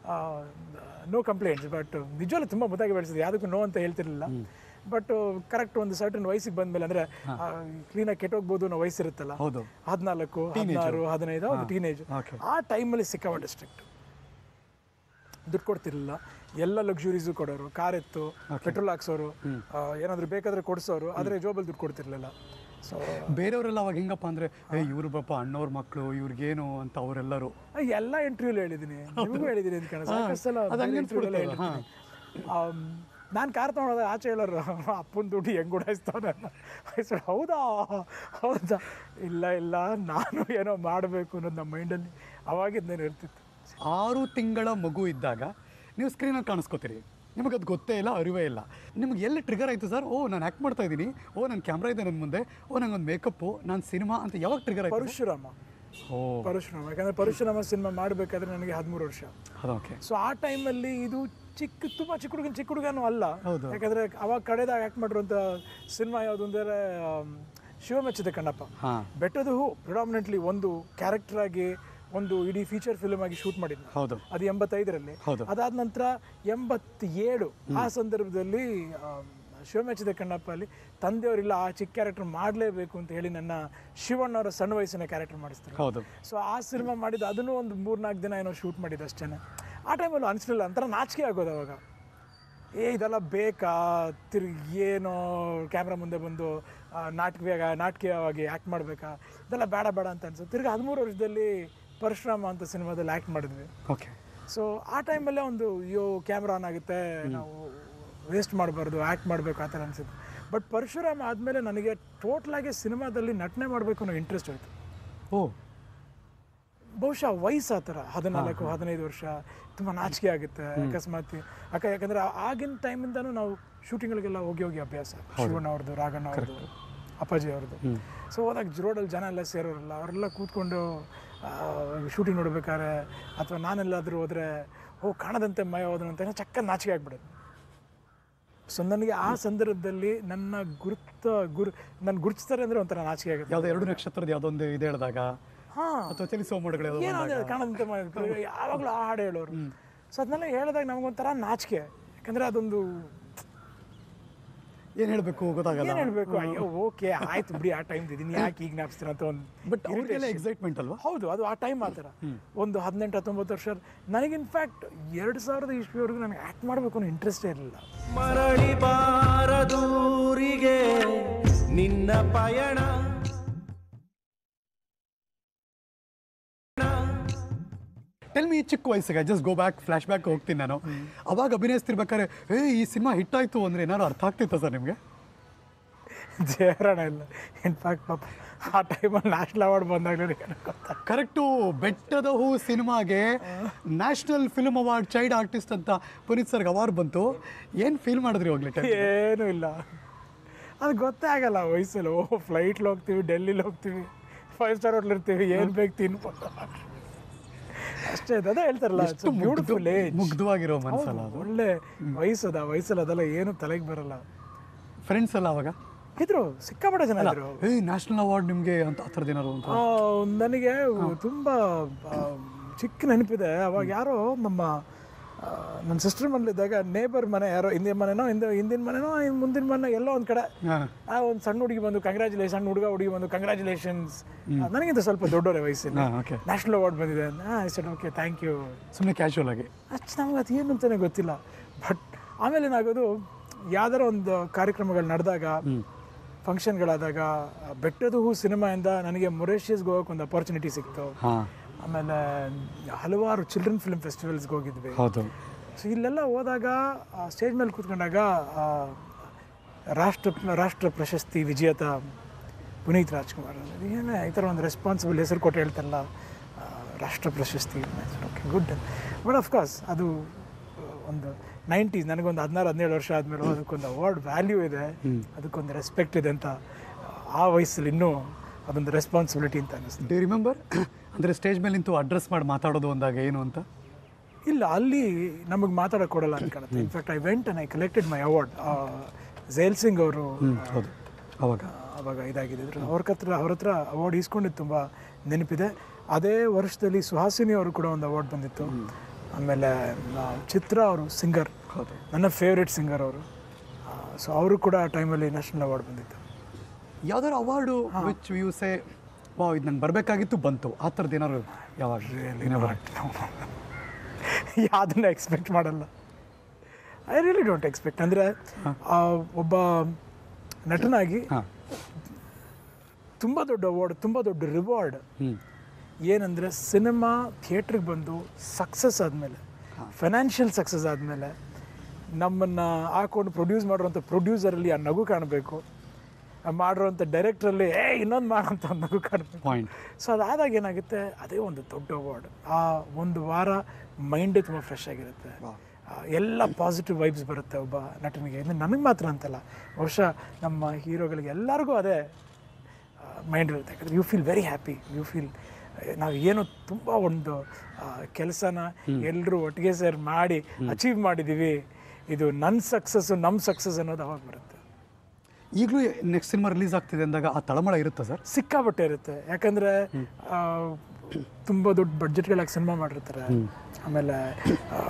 ನೋ ಕಂಪ್ಲೇಂಟ್ಸ್ ಬಟ್ ನಿಜವಲ್ಲೂ ತುಂಬ ಮುದ್ದಾಗಿ ಬೆಳೆಸಿದ್ರು ಯಾವುದಕ್ಕೂ ನೋ ಅಂತ ಹೇಳ್ತಿರ್ಲಿಲ್ಲ ಬಟ್ ಕರೆಕ್ಟ್ ಒಂದು ಸರ್ಟನ್ ವಯಸ್ಸಿಗೆ ಬಂದ್ಮೇಲೆ ಅಂದರೆ ಕ್ಲೀನಾಗಿ ಕೆಟ್ಟೋಗ್ಬೋದು ಅನ್ನೋ ವಯಸ್ಸಿರುತ್ತಲ್ಲ ಹೌದು ಹದಿನಾಲ್ಕು ಹದಿನಾರು ಹದಿನೈದು ಹೌದು ಟೀನೇಜ್ Okay. ಆ ಟೈಮಲ್ಲಿ ಸಿಕ್ಕಾಪಟ್ಟೆ ಸ್ಟ್ರಿಕ್ಟ್ ದುಡ್ಡು ಕೊಡ್ತಿರ್ಲಿಲ್ಲ ಎಲ್ಲ ಲಕ್ಸುರೀಸು ಕೊಡೋರು ಕಾರ್ ಎತ್ತು ಪೆಟ್ರೋಲ್ ಹಾಕ್ಸೋರು ಆ, ಏನಾದ್ರು ಬೇಕಾದ್ರೆ ಕೊಡಿಸೋರು ಆದರೆ ಜೋಬಲ್ಲಿ ದುಡ್ಡು ಕೊಡ್ತಿರ್ಲಿಲ್ಲ ಸೊ ಬೇರೆಯವರೆಲ್ಲ ಅವಾಗ ಹೆಂಗಪ್ಪ ಅಂದರೆ ಏ ಇವ್ರು ಪಾಪ ಅಣ್ಣವ್ರ ಮಕ್ಕಳು ಇವ್ರಿಗೇನು ಅಂತ ಅವರೆಲ್ಲರೂ ಎಲ್ಲ ಇಂಟರ್ವ್ಯೂಲಿ ಹೇಳಿದ್ದೀನಿ ನಿಮಗೂ ಹೇಳಿದ್ದೀನಿ ಅಂತ ಕಾಣ ಸಾಕಷ್ಟು ಸಲ ಅದು ಬೇರೆ ಹಂಗೆ interview ಅಲ್ಲೇ ಅನ್ಸ್ಬಿಡುತ್ತಲ್ಲ, ಹೇಳಿರ್ತೀನಿ. ಆಮ್, ನಾನು ಕಾರ್ ತೊಗೊಂಡೋದಾಗ ಆಚೆ ಹೇಳೋರು ಅಪ್ಪನ ದುಡ್ಡು ಹೆಂಗೆ ಉಡಾಯಿಸ್ತಾನೆ ಸರ್ ಹೌದಾ ಹೌದಾ ಇಲ್ಲ ಇಲ್ಲ ನಾನು ಏನೋ ಮಾಡಬೇಕು ಅನ್ನೋದು ನಮ್ಮ ಮೈಂಡಲ್ಲಿ ಅವಾಗಿದ್ದೇನೆ ಇರ್ತಿತ್ತು ಆರು ತಿಂಗಳ ಮಗು ಇದ್ದಾಗ ನೀವು ಸ್ಕ್ರೀನಲ್ಲಿ ಕಾಣಿಸ್ಕೋತೀರಿ ನಿಮಗೆ ಅದು ಗೊತ್ತೇ ಇಲ್ಲ ಅರಿವೇ ಇಲ್ಲ ನಿಮ್ಗೆ ಎಲ್ಲಿ ಟ್ರಿಗರ್ ಆಯಿತು ಸರ್ ಓ ನಾನು ಆ್ಯಕ್ಟ್ ಮಾಡ್ತಾ ಇದ್ದೀನಿ ಓ ನನ್ನ ಕ್ಯಾಮ್ರಾ ಇದೆ ನನ್ನ ಮುಂದೆ ಓ ನಂಗೊಂದು ಮೇಕಪ್ಪು ನಾನು ಸಿನಿಮಾ ಅಂತ ಯಾವಾಗ ಟ್ರಿಗರ್ ಆಯಿತು ಪರಶುರಾಮ ಓ ಪರಶುರಾಮ ಯಾಕಂದರೆ ಪರಶುರಾಮ ಸಿನಿಮಾ ಮಾಡಬೇಕಾದ್ರೆ ನನಗೆ ಹದಿಮೂರು ವರ್ಷ ಅದು ಓಕೆ ಸೊ ಆ ಟೈಮಲ್ಲಿ ಇದು ಚಿಕ್ಕ ತುಂಬ ಚಿಕ್ಕ ಹುಡುಗನ ಚಿಕ್ಕ ಹುಡುಗನೂ ಅಲ್ಲ ಹೌದು. ಯಾಕಂದರೆ ಅವಾಗ ಕಡೆದಾಗ ಆ್ಯಕ್ಟ್ ಮಾಡಿರುವಂಥ ಸಿನಿಮಾ ಯಾವುದು ಅಂದರೆ ಶಿವಮೆಚ್ಚಿದ ಕಣ್ಣಪ್ಪ ಹಾಂ ಬೆಟ್ಟದ ಹೂ ಪ್ರಿಡಾಮಿನೆಂಟ್ಲಿ ಒಂದು ಕ್ಯಾರೆಕ್ಟರ್ ಆಗಿ ಒಂದು ಇಡೀ ಫೀಚರ್ ಫಿಲ್ಮ್ ಆಗಿ ಶೂಟ್ ಮಾಡಿದ್ನ ಹೌದು ಅದು ಎಂಬತ್ತೈದರಲ್ಲಿ ಹೌದು. ಅದಾದ ನಂತರ ಎಂಬತ್ತೇಳು ಆ ಸಂದರ್ಭದಲ್ಲಿ ಆಮ್, ಶಿವಮೆಚ್ಚಿದ ಕಣ್ಣಪ್ಪ ಅಲ್ಲಿ ತಂದೆಯವರಿಲ್ಲ ಆ ಚಿಕ್ಕ ಕ್ಯಾರೆಕ್ಟರ್ ಮಾಡಲೇಬೇಕು ಅಂತ ಹೇಳಿ ನನ್ನ ಶಿವಣ್ಣವರ ಸಣ್ಣ ವಯಸ್ಸಿನ ಕ್ಯಾರೆಕ್ಟರ್ ಮಾಡಿಸ್ತಾರೆ ಹೌದು ಸೊ ಆ ಸಿನಿಮಾ ಮಾಡಿದ್ದು ಅದನ್ನು ಒಂದು ಮೂರ್ನಾಲ್ಕು ದಿನ ಏನೋ ಶೂಟ್ ಮಾಡಿದ್ದು ಅಷ್ಟೇ ಆ ಟೈಮಲ್ಲಿ ಅನಿಸ್ಲಿಲ್ಲ ಒಂಥರ ನಾಚಿಕೆ ಆಗೋದು ಅವಾಗ ಏ ಇದೆಲ್ಲ ಬೇಕಾ ತಿರ್ಗಿ ಏನೋ ಕ್ಯಾಮ್ರಾ ಮುಂದೆ ಬಂದು ಆ, ನಾಟಕೀಯ ನಾಟಕೀಯವಾಗಿ ಆ್ಯಕ್ಟ್ ಮಾಡಬೇಕಾ ಇದೆಲ್ಲ ಬೇಡ ಬೇಡ ಅಂತ ಅನ್ಸುತ್ತೆ ತಿರ್ಗಿ ಹದಿಮೂರು ವರ್ಷದಲ್ಲಿ ಪರಶುರಾಮ ಅಂತ ಸಿನಿಮಾದಲ್ಲಿ ಆ್ಯಕ್ಟ್ ಮಾಡಿದ್ವಿ ಓಕೆ ಸೊ ಆ ಟೈಮಲ್ಲೇ ಒಂದು ಅಯ್ಯೋ ಕ್ಯಾಮ್ರಾ ಆನ್ ಆಗುತ್ತೆ ನಾವು ವೇಸ್ಟ್ ಮಾಡಬಾರ್ದು ಆ್ಯಕ್ಟ್ ಮಾಡಬೇಕು ಆ ಥರ ಅನಿಸುತ್ತೆ ಬಟ್ ಪರಶುರಾಮ ಆದಮೇಲೆ ನನಗೆ ಟೋಟ್ಲಾಗಿ ಸಿನಿಮಾದಲ್ಲಿ ನಟನೆ ಮಾಡಬೇಕು ಅನ್ನೋ ಇಂಟ್ರೆಸ್ಟ್ ಹೋಯ್ತು ಓ ಬಹುಶಃ ವಯಸ್ಸು ಆ ಥರ ಹದಿನಾಲ್ಕು ಹದಿನೈದು ವರ್ಷ ತುಂಬ ನಾಚಿಕೆ ಆಗುತ್ತೆ ಅಕಸ್ಮಾತ್ ಅಕ್ಕ ಯಾಕಂದರೆ ಆಗಿನ ಟೈಮಿಂದನೂ ನಾವು ಶೂಟಿಂಗ್ಗಳಿಗೆಲ್ಲ ಹೋಗಿ ಹೋಗಿ ಅಭ್ಯಾಸ ಶಿವಣ್ಣ ಅವ್ರದ್ದು ರಾಘಣ್ಣ ಅವ್ರದ್ದು ಅಪ್ಪಾಜಿ ಅವ್ರದ್ದು ಸೊ ಹೋದಾಗ ರೋಡಲ್ಲಿ ಜನ ಎಲ್ಲ ಸೇರೋರಲ್ಲ ಅವರೆಲ್ಲ ಕೂತ್ಕೊಂಡು ಶೂಟಿಂಗ್ ನೋಡ್ಬೇಕಾದ್ರೆ ಅಥವಾ ನಾನೆಲ್ಲಾದರೂ ಹೋದರೆ ಓ ಕಾಣದಂತೆ ಮಯ ಹೋದನು ಅಂತ ಚಕ್ಕ ನಾಚಿಕೆ ಆಗ್ಬಿಡೋದು ಸೊ ನನಗೆ ಆ ಸಂದರ್ಭದಲ್ಲಿ ನನ್ನ ಗುರುತ ಗುರು ನನ್ನ ಗುರುತಿಸ್ತಾರೆ ಅಂದರೆ ಒಂಥರ ನಾಚಿಕೆ ಆಗುತ್ತೆ ಯಾವುದೋ ಎರಡು ನಕ್ಷತ್ರದ ಯಾವುದೊಂದು ಇದು ಹೇಳಿದಾಗ ಹಾಂ ಅಥವಾ ಚಲಿಸುವ ಮೋಡಗಳು ಯಾವುದೋ ಏನೋ ಬಂದಾಗ. ಒಂದು ಕಾಣದಂತೆ ಮಾಡಿರ್ತೀವಿ ಯಾವಾಗಲೂ ಆ ಹಾಡು ಹೇಳೋರು ಸೊ ಅದನ್ನೆಲ್ಲ ಹೇಳಿದಾಗ ನಮಗೊಂಥರ ನಾಚಿಕೆ ಯಾಕಂದರೆ ಅದೊಂದು ಏನು ಹೇಳಬೇಕು ಗೊತ್ತಾಗಲ್ಲ ಏನು ಹೇಳಬೇಕು ಅಯ್ಯೋ ಓಕೆ ಆಯ್ತು ಬಿಡಿ ಆ ಟೈಮ್ ಇದೀನಿ ಯಾಕೆ ಈಗ ಜ್ಞಾಪಿಸ್ತೀರ ಅಂತ ಒಂದು ಬಟ್ ಅವ್ರಿಗೆಲ್ಲ ಎಕ್ಸೈಟ್ಮೆಂಟ್ ಅಲ್ವಾ ಹೌದು ಅದು ಆ ಟೈಮ್ ಆ ಥರ ಒಂದು ಹದಿನೆಂಟು ಹತ್ತೊಂಬತ್ತು ವರ್ಷ ನನಗೆ ಇನ್ಫ್ಯಾಕ್ಟ್ ಎರಡು ಸಾವಿರದ ಇಸ್ವಿವರೆಗೂ ನನಗೆ ಆ್ಯಕ್ಟ್ ಮಾಡಬೇಕು ಅನ್ನೋ ಇಂಟ್ರೆಸ್ಟೇ ಇರಲಿಲ್ಲ ಮರಳಿ ಬಾರದೂರಿಗೆ ನಿನ್ನ ಪಯಣ ಟೆಲ್ ಮಿ ಚಿಕ್ಕ ವಯಸ್ಸಿಗೆ just go back flashback ಹೋಗ್ತೀನಿ ನಾನು ಅವಾಗ ಅಭಿನಯಿಸ್ತಿರ್ಬೇಕಾದ್ರೆ ಏ ಈ ಸಿನಿಮಾ ಹಿಟ್ ಆಯ್ತು ಅಂದ್ರೆ ಏನಾದ್ರು ಅರ್ಥ ಆಗ್ತಿತ್ತ ಸರ್ ನಿಮಗೆ ಜಯರಾಣ ಇಲ್ಲ ಇನ್ಫ್ಯಾಕ್ಟ್ ಪಾಪ ಆ ಟೈಮಲ್ಲಿ ನ್ಯಾಷನಲ್ ಅವಾರ್ಡ್ ಬಂದಾಗ ನನಗೆ ಗೊತ್ತಾಗ್ತದೆ ಕರೆಕ್ಟು ಬೆಟ್ಟದ ಹೂ ಸಿನಿಮಾಗೆ national film award child artist ಅಂತ ಪುನೀತ್ ಸರ್ಗೆ ಅವಾರ್ಡ್ ಬಂತು ಏನು ಫೀಲ್ ಮಾಡಿದ್ರಿ ಹೋಗ್ಲಿ ಏನೂ ಇಲ್ಲ ಅದು ಗೊತ್ತೇ ಆಗಲ್ಲ ವಯಸ್ಸಲ್ಲಿ ಓ ಫ್ಲೈಟ್ಲಿ ಹೋಗ್ತೀವಿ ಡೆಲ್ಲಿಲಿ ಹೋಗ್ತೀವಿ ಫೈವ್ ಸ್ಟಾರ್ ಹೋಟ್ಲ್ ಇರ್ತೀವಿ ಏನು ಬೇಕು ತಿನ್ಬೋದು ಅಷ್ಟೇ ಅದು ಅದೇ ಹೇಳ್ತಾರಲ್ಲ ಎಷ್ಟು ಬ್ಯೂಟಿಫುಲ್ ಮುಗ್ಧ- ಮುಗ್ಧವಾಗಿರೋ ಮನ್ಸಲ್ಲ ಅದು ಒಳ್ಳೆ ವಯಸ್ಸದ ವಯಸ್ಸಲ್ಲಿ ಅದೆಲ್ಲ ಏನು ತಲೆಗೆ ಬರಲ್ಲ ಫ್ರೆಂಡ್ಸ್ ಎಲ್ಲ ಅವಾಗ ಇದ್ರು ಸಿಕ್ಕಾಪಟ್ಟೆ ಜನ ಇದ್ರು ಏ ನ್ಯಾಷನಲ್ ಅವಾರ್ಡ್ ನಿಮಗೆ ಅಂತ ಆ ಥರದ್ದು ಏನಾರು ಅಂತ ಆ, ನನಗೆ ತುಂಬ ಆ, ಚಿಕ್ಕ ನೆನಪಿದೆ ಅವಾಗ ಯಾರೋ ನಮ್ಮ ಆ, ನನ್ನ ಸಿಸ್ಟರ್ ಮನೇಲಿದ್ದಾಗ ನೇಬರ್ ಮನೆ ಯಾರೋ ಹಿಂದಿನ ಮನೆನೋ ಹಿಂದೆ ಹಿಂದಿನ ಮನೆನೋ ಇನ್ ಮುಂದಿನ ಮನೆ ಎಲ್ಲೋ ಒಂದು ಕಡೆ ಹಾಂ ಆ ಒಂದು ಸಣ್ಣ ಹುಡುಗಿ ಬಂದು ಕಂಗ್ರ್ಯಾಚುಲೇಷನ್ ಸಣ್ಣ ಹುಡುಗ ಹುಡುಗಿ ಬಂದು ಕಂಗ್ರ್ಯಾಚುಲೇಷನ್ಸ್ ನನಗಿಂತ ಸ್ವಲ್ಪ ದೊಡ್ಡವರೇ ವಯಸ್ಸಿನ ಹಾಂ ಓಕೆ ನ್ಯಾಷನಲ್ ಅವಾರ್ಡ್ ಬಂದಿದೆ I said okay thank you ಸುಮ್ಮನೆ ಕ್ಯಾಶುವಲ್ ಆಗಿ ಅಷ್ಟು ನಮ್ಗೆ ಅದು ಏನು ಅಂತಲೇ ಗೊತ್ತಿಲ್ಲ ಬಟ್ ಆಮೇಲೆ ಏನಾಗೋದು ಯಾವ್ದಾರ ಒಂದು ಕಾರ್ಯಕ್ರಮಗಳು ನಡೆದಾಗ ಫಂಕ್ಷನ್ಗಳಾದಾಗ ಬೆಟ್ಟದ ಹೂ ಸಿನಿಮಾಯಿಂದ ನನಗೆ ಮೊರೇಷಿಯಸ್ಗೆ ಹೋಗೋಕೆ ಒಂದು ಅಪಾರ್ಚುನಿಟಿ ಸಿಕ್ತು ಹಾಂ ಆಮೇಲೆ ಹಲವಾರು ಚಿಲ್ಡ್ರನ್ ಫಿಲ್ಮ್ ಫೆಸ್ಟಿವಲ್ಸ್ಗೆ ಹೋಗಿದ್ವಿ ಹೌದು ಸೊ ಇಲ್ಲೆಲ್ಲ ಹೋದಾಗ ಸ್ಟೇಜ್ ಮೇಲೆ ಕೂತ್ಕೊಂಡಾಗ ಆ, ರಾಷ್ಟ್ರ ರಾಷ್ಟ್ರ ಪ್ರಶಸ್ತಿ ವಿಜೇತ ಪುನೀತ್ ರಾಜ್ಕುಮಾರ್ ಏನೇ ಈ ಥರ ಒಂದು ರೆಸ್ಪಾನ್ಸಿಬಲ್ ಹೆಸರು ಕೊಟ್ಟು ಹೇಳ್ತಾರಲ್ಲ ಆ, ರಾಷ್ಟ್ರ ಪ್ರಶಸ್ತಿ ಓಕೆ ಗುಡ್ ಬಟ್ ಅಫ್ಕೋರ್ಸ್ ಅದು ಆ, ಒಂದು ನೈಂಟೀಸ್ ನನಗೊಂದು ಹದಿನಾರು ಹದಿನೇಳು ವರ್ಷ ಆದಮೇಲೆ ಅದಕ್ಕೊಂದು ಅವಾರ್ಡ್ ವ್ಯಾಲ್ಯೂ ಇದೆ ಅದಕ್ಕೊಂದು ರೆಸ್ಪೆಕ್ಟ್ ಇದೆ ಅಂತ ಆ ವಯಸ್ಸಲ್ಲಿ ಇನ್ನೂ ಅದೊಂದು ರೆಸ್ಪಾನ್ಸಿಬಿಲಿಟಿ ಅಂತ ಅನ್ನಿಸ್ತು ಡು ರಿಮೆಂಬರ್ ಅಂದರೆ ಸ್ಟೇಜ್ ಮೇಲೆ ನಿಂತು ಅಡ್ರೆಸ್ ಮಾಡಿ ಮಾತಾಡೋದು ಅಂದಾಗ ಏನು ಅಂತ ಇಲ್ಲ ಅಲ್ಲಿ ನಮಗೆ ಮಾತಾಡೋಕೆ ಕೊಡಲ್ಲ ಅಂತ ಕಾಣುತ್ತೆ in fact I went and I collected my award Zail Singh ಅವರು ಹೌದು ಅವಾಗ ಅವಾಗ ಇದಾಗಿದ್ದರು ಅವ್ರ ಹತ್ರ ಅವ್ರ ಹತ್ರ ಅವಾರ್ಡ್ ಇಸ್ಕೊಂಡಿದ್ದು ತುಂಬ ನೆನಪಿದೆ ಅದೇ ವರ್ಷದಲ್ಲಿ ಸುಹಾಸಿನಿ ಅವರು ಕೂಡ ಒಂದು ಅವಾರ್ಡ್ ಬಂದಿತ್ತು ಆಮೇಲೆ ಆ, ಚಿತ್ರ ಅವರು ಸಿಂಗರ್ ಹೌದು ನನ್ನ ಫೇವ್ರೆಟ್ ಸಿಂಗರ್ ಅವರು ಸೊ ಅವರು ಕೂಡ ಆ ಟೈಮಲ್ಲಿ ನ್ಯಾಷನಲ್ ಅವಾರ್ಡ್ ಬಂದಿತ್ತು ಯಾವ್ದಾದ್ರು award which you say wow ಇದು ನಂಗೆ ಬರಬೇಕಾಗಿತ್ತು ಬಂತು ಆ ಥರದ್ದು ಏನಾದ್ರು ಯಾವಾಗ ಯಾವುದನ್ನ ಎಕ್ಸ್ಪೆಕ್ಟ್ ಮಾಡಲ್ಲ ಐ ರಿಯಲಿ ಡೋಂಟ್ ಎಕ್ಸ್ಪೆಕ್ಟ್ ಅಂದರೆ ಒಬ್ಬ ನಟನಾಗಿ ಹಾಂ ತುಂಬ ದೊಡ್ಡ ಅವಾರ್ಡ್ ತುಂಬ ದೊಡ್ಡ ರಿವಾರ್ಡ್ ಹ್ಞೂ ಏನಂದರೆ ಸಿನಿಮಾ ಥಿಯೇಟ್ರಿಗೆ ಬಂದು ಸಕ್ಸಸ್ ಆದಮೇಲೆ ಫೈನಾನ್ಷಿಯಲ್ ಸಕ್ಸಸ್ ಆದಮೇಲೆ ನಮ್ಮನ್ನು ಹಾಕೊಂಡು ಪ್ರೊಡ್ಯೂಸ್ ಮಾಡಿರೋಂಥ ಪ್ರೊಡ್ಯೂಸರಲ್ಲಿ ಆ ನಗು ಕಾಣಬೇಕು ಮಾಡಿರೋಂಥ ಡೈರೆಕ್ಟ್ರಲ್ಲಿ ಏ ಇನ್ನೊಂದು ಮಾಡೋಂಥ ಒಂದು ನಗು ಕಾಣಬೇಕು ಪಾಯಿಂಟ್ ಸೊ ಅದಾದಾಗ ಏನಾಗುತ್ತೆ ಅದೇ ಒಂದು ದೊಡ್ಡ ಅವಾರ್ಡ್ ಆ ಒಂದು ವಾರ ಮೈಂಡೇ ತುಂಬ ಫ್ರೆಶ್ ಆಗಿರುತ್ತೆ ಆ, ಎಲ್ಲ ಪಾಸಿಟಿವ್ ವೈಬ್ಸ್ ಬರುತ್ತೆ ಒಬ್ಬ ನಟನಿಗೆ ಇದು ನನಗೆ ಮಾತ್ರ ಅಂತಲ್ಲ ಬಹುಶಃ ನಮ್ಮ ಹೀರೋಗಳಿಗೆ ಎಲ್ಲರಿಗೂ ಅದೇ ಮೈಂಡ್ ಇರುತ್ತೆ ಯಾಕಂದರೆ you feel very happy you feel ನಾವು ಏನು ತುಂಬ ಒಂದು ಕೆಲಸನ ಎಲ್ಲರೂ ಒಟ್ಟಿಗೆ ಸೇರಿ ಮಾಡಿ ಅಚೀವ್ ಮಾಡಿದ್ದೀವಿ ಇದು ನನ್ನ ಸಕ್ಸಸ್ಸು ನಮ್ಮ ಸಕ್ಸಸ್ ಅನ್ನೋದು ಅವಾಗ ಬರುತ್ತೆ ಈಗಲೂ ನೆಕ್ಸ್ಟ್ ಸಿನಿಮಾ ರಿಲೀಸ್ ಆಗ್ತಿದೆ ಅಂದಾಗ ಆ ತಳಮಳ ಇರುತ್ತಾ ಸರ್ ಸಿಕ್ಕಾಪಟ್ಟೆ ಇರುತ್ತೆ ಯಾಕಂದರೆ ತುಂಬ ದೊಡ್ಡ ಬಡ್ಜೆಟ್ಗಳಾಗಿ ಸಿನಿಮಾ ಮಾಡಿರ್ತಾರೆ ಆಮೇಲೆ ಆ,